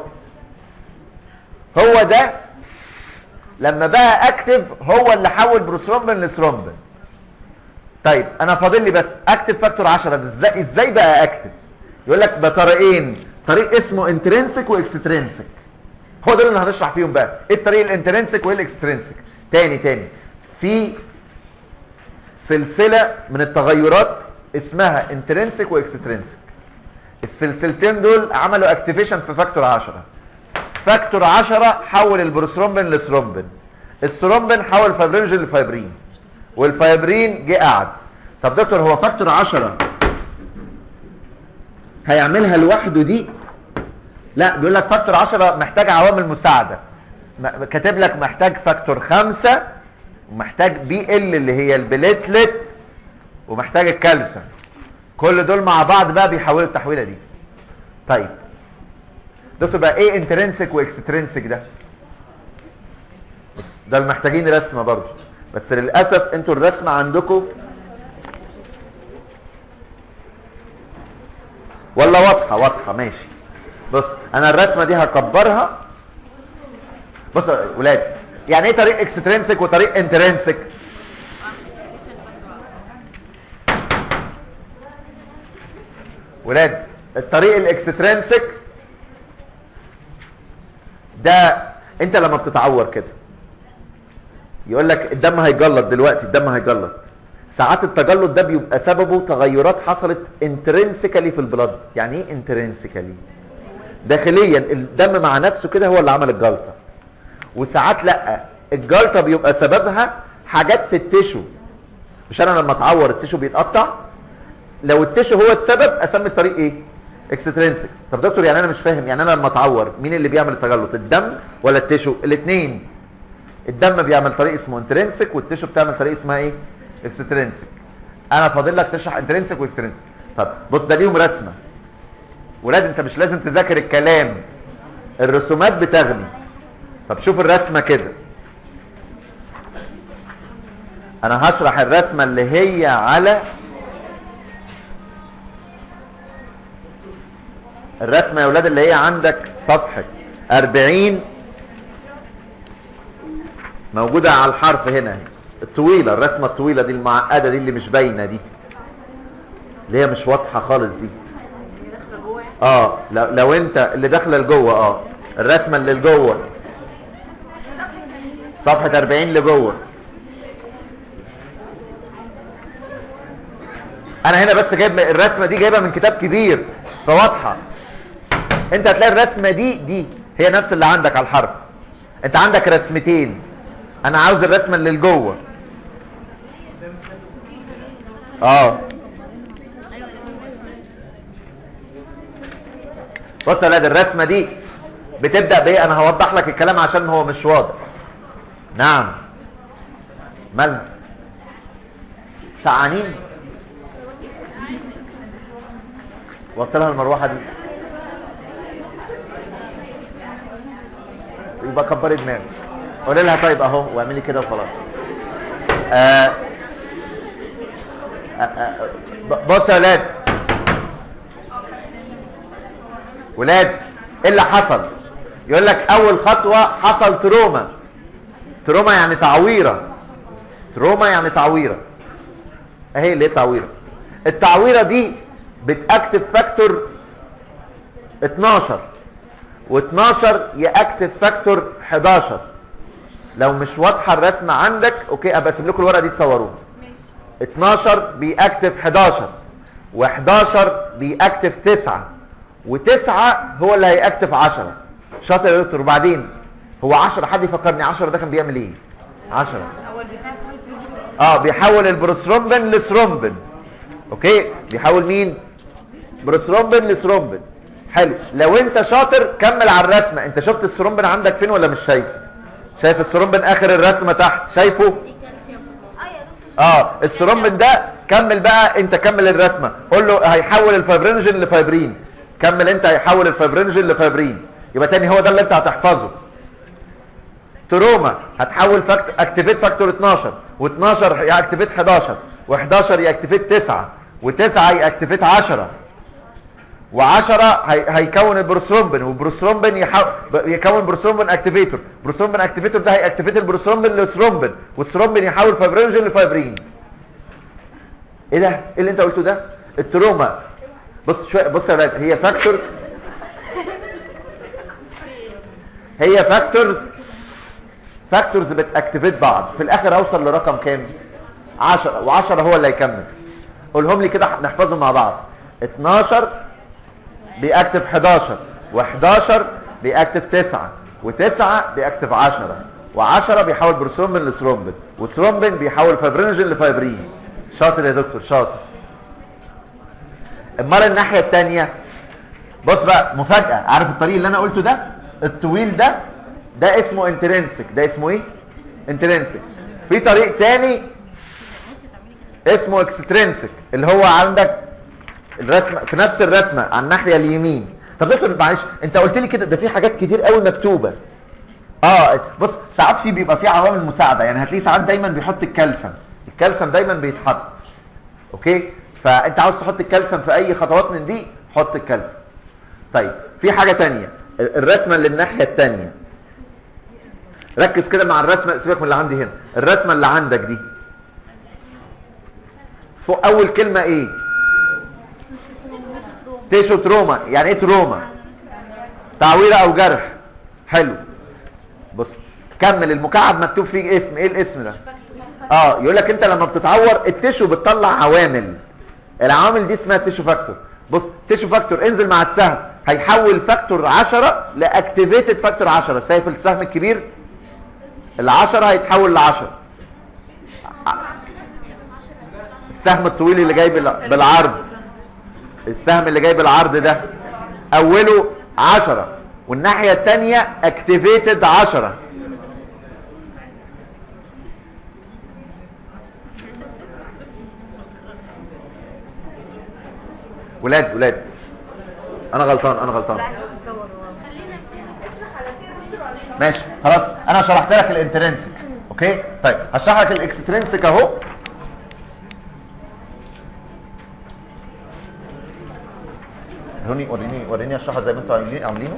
هو ده لما بقى اكتف هو اللي حول بروثرومبين لثرومبين طيب انا فاضل لي بس اكتف فاكتور 10 ده ازاي ازاي بقى اكتف يقول لك بطريقين طريق اسمه انترنسك واكسترنسك هو دول اللي هنشرح فيهم بقى ايه الطريق الانترنسك وايه الاكسترنسك تاني تاني في سلسله من التغيرات اسمها انترنسك واكسترنسك السلسلتين دول عملوا اكتيفيشن في فاكتور 10 فاكتور 10 حول البروثرومبين لثرومبين الثرومبين حول الفايبرينوجين لفايبرين والفايبرين جه قعد طب دكتور هو فاكتور 10 هيعملها لوحده دي لا بيقول لك فاكتور 10 محتاج عوامل مساعده م- كاتب لك محتاج فاكتور 5 ومحتاج بي ال اللي هي البليتلت ومحتاج الكالسيوم كل دول مع بعض بقى بيحولوا التحويله دي طيب دكتور بقى ايه انترنسك واكسترنسك ده بص، ده اللي محتاجين رسمه برضه بس للاسف انتوا الرسمه عندكم ولا واضحه واضحه ماشي بص انا الرسمه دي هكبرها بص يا ولاد يعني ايه طريق اكسترنسك وطريق انترنسك ولاد الطريق الاكسترنسك ده انت لما بتتعور كده يقول لك الدم هيجلط دلوقتي الدم هيجلط ساعات التجلط ده بيبقى سببه تغيرات حصلت انترنسيكالي في البلد يعني ايه انترنسيكالي داخليا الدم مع نفسه كده هو اللي عمل الجلطه وساعات لا الجلطه بيبقى سببها حاجات في التشو مش انا لما اتعور التشو بيتقطع لو التشو هو السبب اسمي الطريق ايه اكسترنسك طب دكتور يعني انا مش فاهم يعني انا لما اتعور مين اللي بيعمل التجلط الدم ولا التشو الاثنين الدم بيعمل طريق اسمه انترنسك والتشو بتعمل طريق اسمها ايه اكسترنسك انا فاضل لك تشرح انترنسك واكسترنسك طب بص ده ليهم رسمه ولاد انت مش لازم تذاكر الكلام الرسومات بتغني طب شوف الرسمه كده انا هشرح الرسمه اللي هي على الرسمه يا ولاد اللي هي عندك صفحه 40 موجوده على الحرف هنا اهي الطويله الرسمه الطويله دي المعقده دي اللي مش باينه دي اللي هي مش واضحه خالص دي اه لو, لو انت اللي داخله لجوه اه الرسمه اللي لجوه صفحه 40 لجوه انا هنا بس جايب الرسمه دي جايبها من كتاب كبير فواضحه انت هتلاقي الرسمه دي دي هي نفس اللي عندك على الحرف انت عندك رسمتين انا عاوز الرسمه اللي لجوه اه بص يا ولاد الرسمه دي بتبدا بايه انا هوضح لك الكلام عشان هو مش واضح نعم مالها سعانين وطي لها المروحه دي يبقى كبري دماغك قولي لها طيب اهو واعملي كده وخلاص آه آه آه بص يا ولاد ولاد ايه اللي حصل يقول لك اول خطوه حصل تروما تروما يعني تعويره تروما يعني تعويره اهي اللي هي تعويره التعويره دي بتاكتف فاكتور 12 و12 ياكتف فاكتور 11 لو مش واضحه الرسمه عندك اوكي ابقى اسيب لكم الورقه دي تصوروها 12 بيأكتف 11 و11 بيأكتف 9 و9 هو اللي هيأكتف 10 شاطر يا دكتور وبعدين هو 10 حد يفكرني 10 ده كان بيعمل ايه 10 اول بتاع اه بيحول البروثرومبين لثرومبين اوكي بيحول مين بروثرومبين لثرومبين حلو لو انت شاطر كمل على الرسمه انت شفت الثرومبين عندك فين ولا مش شايف شايف الثرومبين اخر الرسمه تحت شايفه اه يا دكتور اه الثرومبين ده كمل بقى انت كمل الرسمه قول له هيحول الفايبرينوجين لفايبرين كمل انت هيحول الفايبرينوجين لفايبرين يبقى تاني هو ده اللي انت هتحفظه تروما هتحول فاكت... اكتيفيت فاكتور 12 و12 ياكتيفيت 11 و11 ياكتيفيت 9 و9 ياكتيفيت 10 و10 هي... هيكون البروثرومبين والبروثرومبين يحو... ب- يكون بروثرومبين اكتيفيتور بروثرومبين اكتيفيتور ده هياكتيفيت البروثرومبين لثرومبين والثرومبين يحول فايبرينوجين لفايبرين ايه ده ايه اللي انت قلته ده التروما بص شويه بص يا ولاد هي فاكتورز هي فاكتورز فاكتورز بتاكتيفيت بعض في الاخر اوصل لرقم كام 10 و10 هو اللي هيكمل قولهم لي كده نحفظهم مع بعض 12 بيأكتف 11 و11 بيأكتف 9 و9 بيأكتف 10 و10 بيحول بروثرومبين لثرومبين وثرومبين بيحول فايبرينوجين لفايبرين شاطر يا دكتور شاطر امال الناحيه الثانيه بص بقى مفاجاه عارف الطريق اللي انا قلته ده الطويل ده ده اسمه انترنسك ده اسمه ايه انترنسك في طريق تاني اسمه اكسترنسك اللي هو عندك الرسمه في نفس الرسمه على الناحيه اليمين طب دكتور معلش انت قلت لي كده ده في حاجات كتير قوي مكتوبه اه بص ساعات في بيبقى في عوامل مساعده يعني هتلاقي ساعات دايما بيحط الكالسيوم الكالسيوم دايما بيتحط اوكي فانت عاوز تحط الكالسيوم في اي خطوات من دي حط الكالسيوم طيب في حاجه تانية ال- الرسمه اللي الناحيه التانية ركز كده مع الرسمه سيبك من اللي عندي هنا الرسمه اللي عندك دي فوق اول كلمه ايه تيشو تروما يعني ايه تروما تعويره او جرح حلو بص كمل المكعب مكتوب فيه اسم ايه الاسم ده اه يقول لك انت لما بتتعور التيشو بتطلع عوامل العوامل دي اسمها تيشو فاكتور بص تيشو فاكتور انزل مع السهم هيحول فاكتور 10 لاكتيفيتد فاكتور 10 شايف السهم الكبير ال10 هيتحول ل 10 السهم الطويل اللي جاي بال- بالعرض السهم اللي جاي بالعرض ده اوله 10 والناحيه الثانيه اكتيفيتد 10 ولاد ولاد انا غلطان انا غلطان ماشي خلاص انا شرحت لك الانترنسك اوكي طيب هشرح لك الاكسترنسك اهو هوني وريني وريني اشرحها زي ما انتوا عاملين عاملينه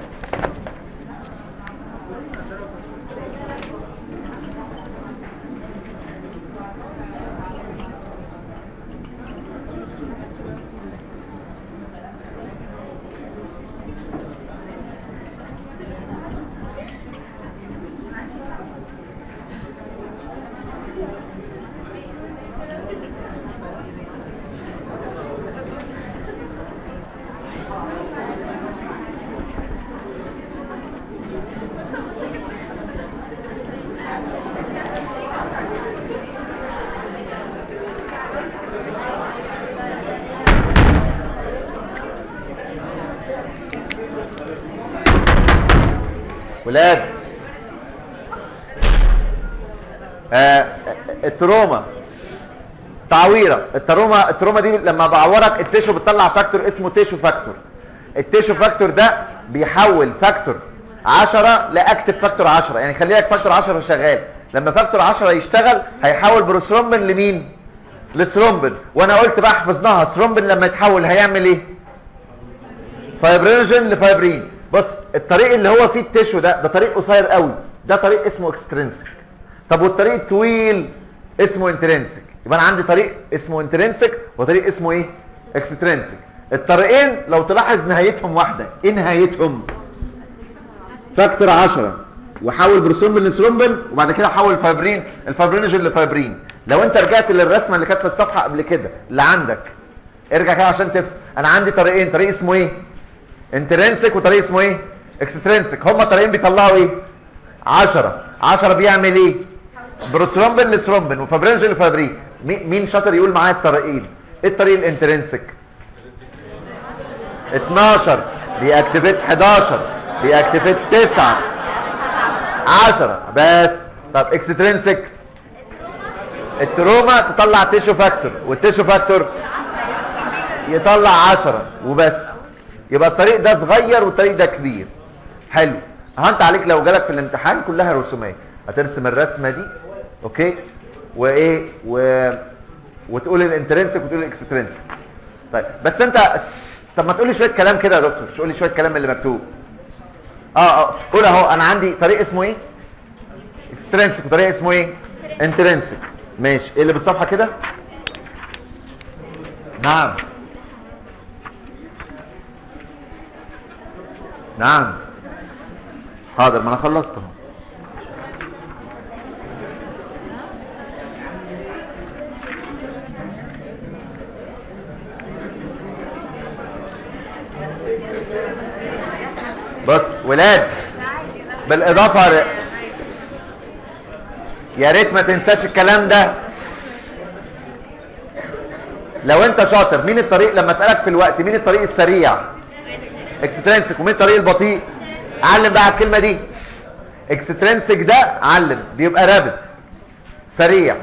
ولاد آه التروما تعويره التروما التروما دي لما بعورك التيشو بتطلع فاكتور اسمه تيشو فاكتور التيشو فاكتور ده بيحول فاكتور 10 لاكتف فاكتور 10 يعني خلي لك فاكتور 10 شغال لما فاكتور 10 يشتغل هيحول بروثرومبين لمين لثرومبين وانا قلت بقى حفظناها ثرومبين لما يتحول هيعمل ايه فايبرينوجين لفايبرين بص الطريق اللي هو فيه التيشو ده ده طريق قصير قوي ده طريق اسمه اكسترنسك طب والطريق الطويل اسمه انترنسك يبقى انا عندي طريق اسمه انترنسك وطريق اسمه ايه اكسترنسك الطريقين لو تلاحظ نهايتهم واحده ايه نهايتهم فاكتور 10 وحول بروسومبل لثرومبل وبعد كده حول فايبرين الفايبرينوجين لفايبرين لو انت رجعت للرسمه اللي كانت في الصفحه قبل كده اللي عندك ارجع كده عشان تفهم انا عندي طريقين طريق اسمه ايه انترنسك وطريق اسمه ايه اكسترنسك هما طريقين بيطلعوا ايه 10 10 بيعمل ايه بروثرومبين لثرومبين وفابرينجين لفابرين مي- مين شاطر يقول معايا الطريقين ايه الطريق الانترنسك 12 بيأكتيفيت 11 بيأكتيفيت 9 10 بس طب اكسترنسك التروما تطلع تيشو فاكتور والتيشو فاكتور يطلع 10 وبس يبقى الطريق ده صغير والطريق ده كبير حلو اهنت عليك لو جالك في الامتحان كلها رسومات هترسم الرسمه دي اوكي وايه و... وتقول الانترنسك وتقول الاكسترنسك طيب بس انت طب ما تقول لي شويه كلام كده يا دكتور مش قول لي شويه كلام اللي مكتوب اه اه قول اهو انا عندي طريق اسمه ايه اكسترنسك وطريق اسمه ايه انترنسك ماشي ايه اللي بالصفحه كده نعم نعم حاضر ما انا خلصت اهو بص ولاد بالاضافه ر... يا ريت ما تنساش الكلام ده لو انت شاطر مين الطريق لما اسالك في الوقت مين الطريق السريع اكسترنسك ومين الطريق البطيء علم بقى على الكلمه دي اكسترنسك ده علم بيبقى رابط سريع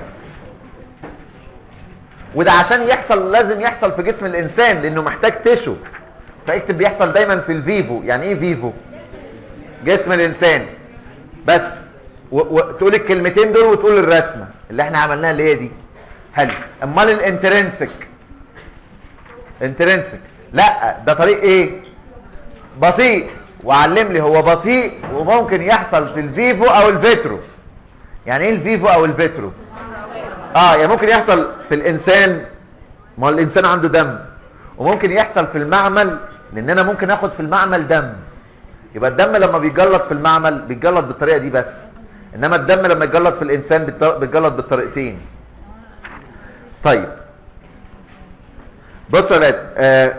وده عشان يحصل لازم يحصل في جسم الانسان لانه محتاج تشو فاكتب بيحصل دايما في الفيفو يعني ايه فيفو جسم الانسان بس وتقول الكلمتين دول وتقول الرسمه اللي احنا عملناها اللي هي دي حلو امال الانترنسك انترنسك لا ده طريق ايه بطيء وعلم لي هو بطيء وممكن يحصل في الفيفو او الفيترو يعني ايه الفيفو او الفيترو اه يعني ممكن يحصل في الانسان ما هو الانسان عنده دم وممكن يحصل في المعمل لان انا ممكن اخد في المعمل دم يبقى الدم لما بيتجلط في المعمل بيتجلط بالطريقه دي بس انما الدم لما يتجلط في الانسان بيت- بيتجلط بالطريقتين طيب بصوا يا ولاد آه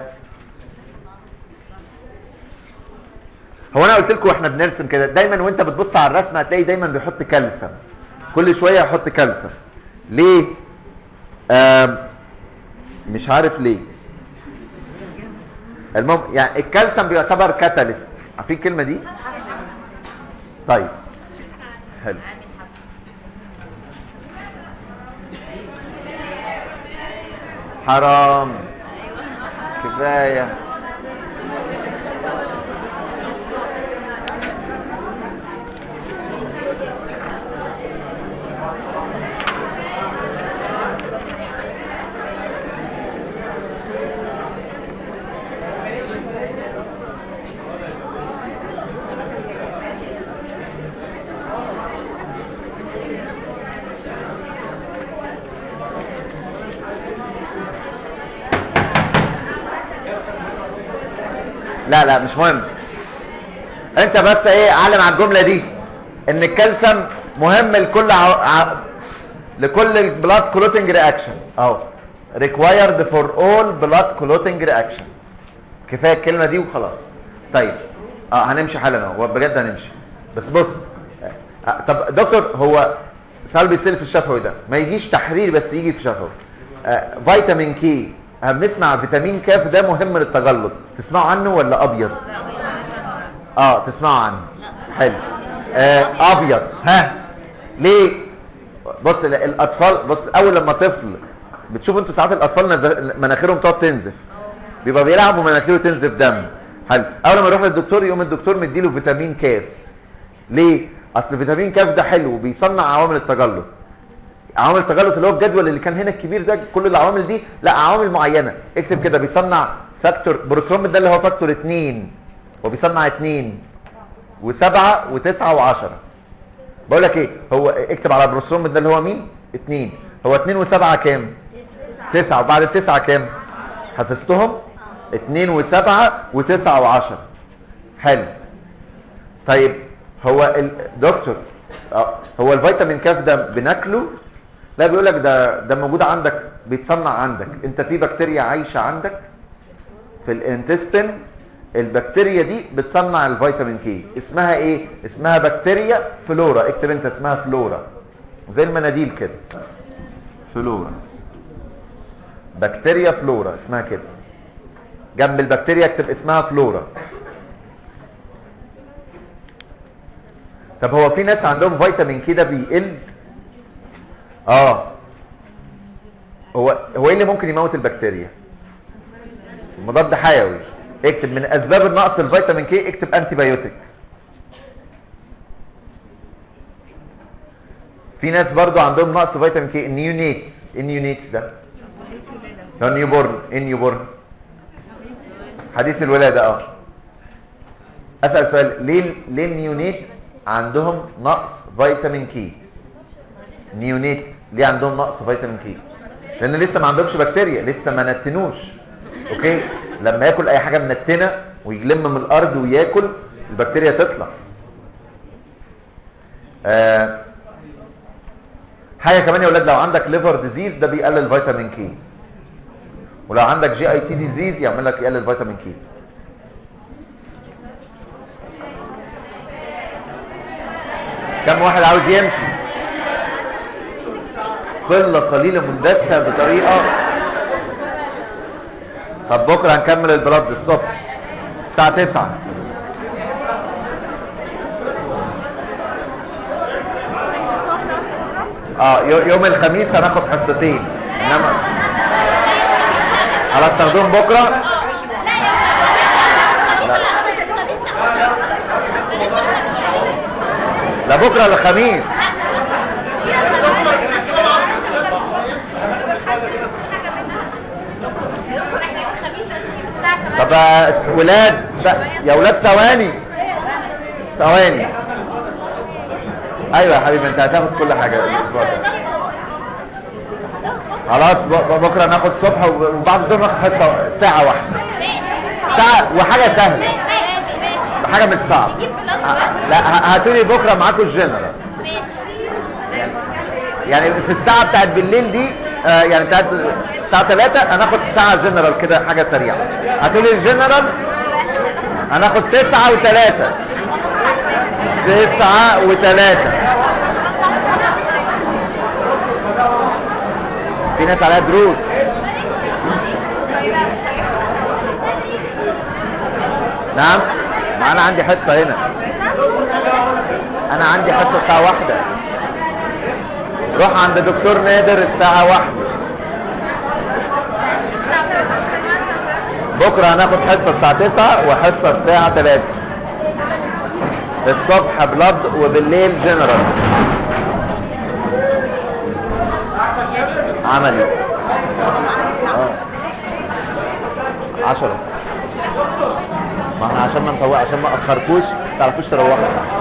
هو انا قلت لكم واحنا بنرسم كده دايما وانت بتبص على الرسمه هتلاقي دايما بيحط كالسيوم كل شويه يحط كالسيوم ليه آم، مش عارف ليه المهم يعني الكالسيوم بيعتبر كاتاليست عارفين الكلمه دي طيب حلو حرام كفايه لا لا مش مهم انت بس ايه علم على الجمله دي ان الكالسيوم مهم لكل ع... ع... لكل البلاد كلوتنج رياكشن اهو required for all blood clotting reaction كفايه الكلمه دي وخلاص طيب اه هنمشي حالا اهو بجد هنمشي بس بص آه طب دكتور هو سؤال بيصير في الشفوي ده ما يجيش تحرير بس يجي في شفوي آه فيتامين كي آه بنسمع فيتامين كاف ده مهم للتجلط تسمعوا عنه ولا ابيض اه تسمعوا عنه حلو آه ابيض ها ليه بص ال- الاطفال بص اول لما طفل بتشوفوا انتوا ساعات الاطفال نز- مناخيرهم تقعد تنزف بيبقى بيلعب ومناخيره تنزف دم حلو اول ما يروح للدكتور يقوم الدكتور مديله فيتامين كاف ليه اصل فيتامين كاف ده حلو بيصنع عوامل التجلط عوامل التجلط اللي هو الجدول اللي كان هنا الكبير ده كل العوامل دي لا عوامل معينه اكتب كده بيصنع فاكتور بروسروم ده اللي هو فاكتور 2 وبيصنع 2 و7 و9 و10 بقول لك ايه هو اكتب على البروسروم ده اللي هو مين 2 هو 2 و7 كام 9 وبعد التسعة كام حفظتهم 2 و7 و9 و10 حلو طيب هو الدكتور اه هو الفيتامين كاف ده بناكله لا بيقول لك ده ده موجود عندك بيتصنع عندك انت في بكتيريا عايشه عندك في الانتستين البكتيريا دي بتصنع الفيتامين كي اسمها ايه اسمها بكتيريا فلورا اكتب انت اسمها فلورا زي المناديل كده فلورا بكتيريا فلورا اسمها كده جنب البكتيريا اكتب اسمها فلورا طب هو في ناس عندهم فيتامين كي ده بيقل اه هو هو ايه اللي ممكن يموت البكتيريا مضاد حيوي اكتب من اسباب النقص الفيتامين كي اكتب انتي بايوتيك في ناس برضو عندهم نقص فيتامين كي النيونيتس النيونيتس ده هو نيوبورن ايه نيوبورن حديث الولاده اه اسال سؤال ليه ليه النيونيت عندهم نقص فيتامين كي نيونيت ليه عندهم نقص فيتامين كي لان لسه ما عندهمش بكتيريا لسه ما نتنوش اوكي لما ياكل اي حاجه منتنه ويلم من الارض وياكل البكتيريا تطلع آه حاجه كمان يا اولاد لو عندك ليفر ديزيز ده بيقلل فيتامين كي ولو عندك جي اي تي ديزيز يعمل لك يقلل فيتامين كي كم واحد عاوز يمشي قله قليله مندسه بطريقه طب بكره هنكمل البلاد الصبح الساعه 9 اه يو- يوم الخميس هناخد حصتين انما خلاص تاخدوهم بكره لا لا بكره الخميس طب يا س- ولاد س- يا ولاد ثواني ثواني ايوه يا حبيبي انت هتاخد كل حاجه الاسبوع ده خلاص ب- ب- بكره ناخد صبح وب- وبعد الظهر ناخد حصه ساعه واحده ساعة وحاجة سهلة ماشي ماشي حاجة مش صعب لا ه- هاتولي بكرة معاكم الجنرال ماشي يعني في الساعة بتاعت بالليل دي آه يعني بتاعت الساعة 3 هناخد ساعة جنرال كده حاجة سريعة هتقولي الجنرال هناخد تسعة وثلاثة تسعة وثلاثة في ناس عليها دروس نعم ما انا عندي حصة هنا انا عندي حصة الساعة واحدة روح عند دكتور نادر الساعة واحدة بكرة هناخد حصة الساعة 9 وحصة الساعة 3 الصبح بلد وبالليل جنرال عملي اه 10 ما احنا عشان ما نطوق عشان ما اخركوش ما تعرفوش تروحوا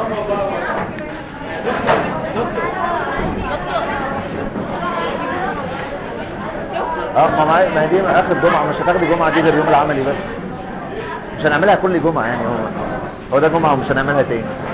اه ما معي ما هي دي اخر جمعه مش هتاخدي جمعه دي غير يوم العملي بس مش هنعملها كل جمعه يعني هو هو ده جمعه ومش هنعملها تاني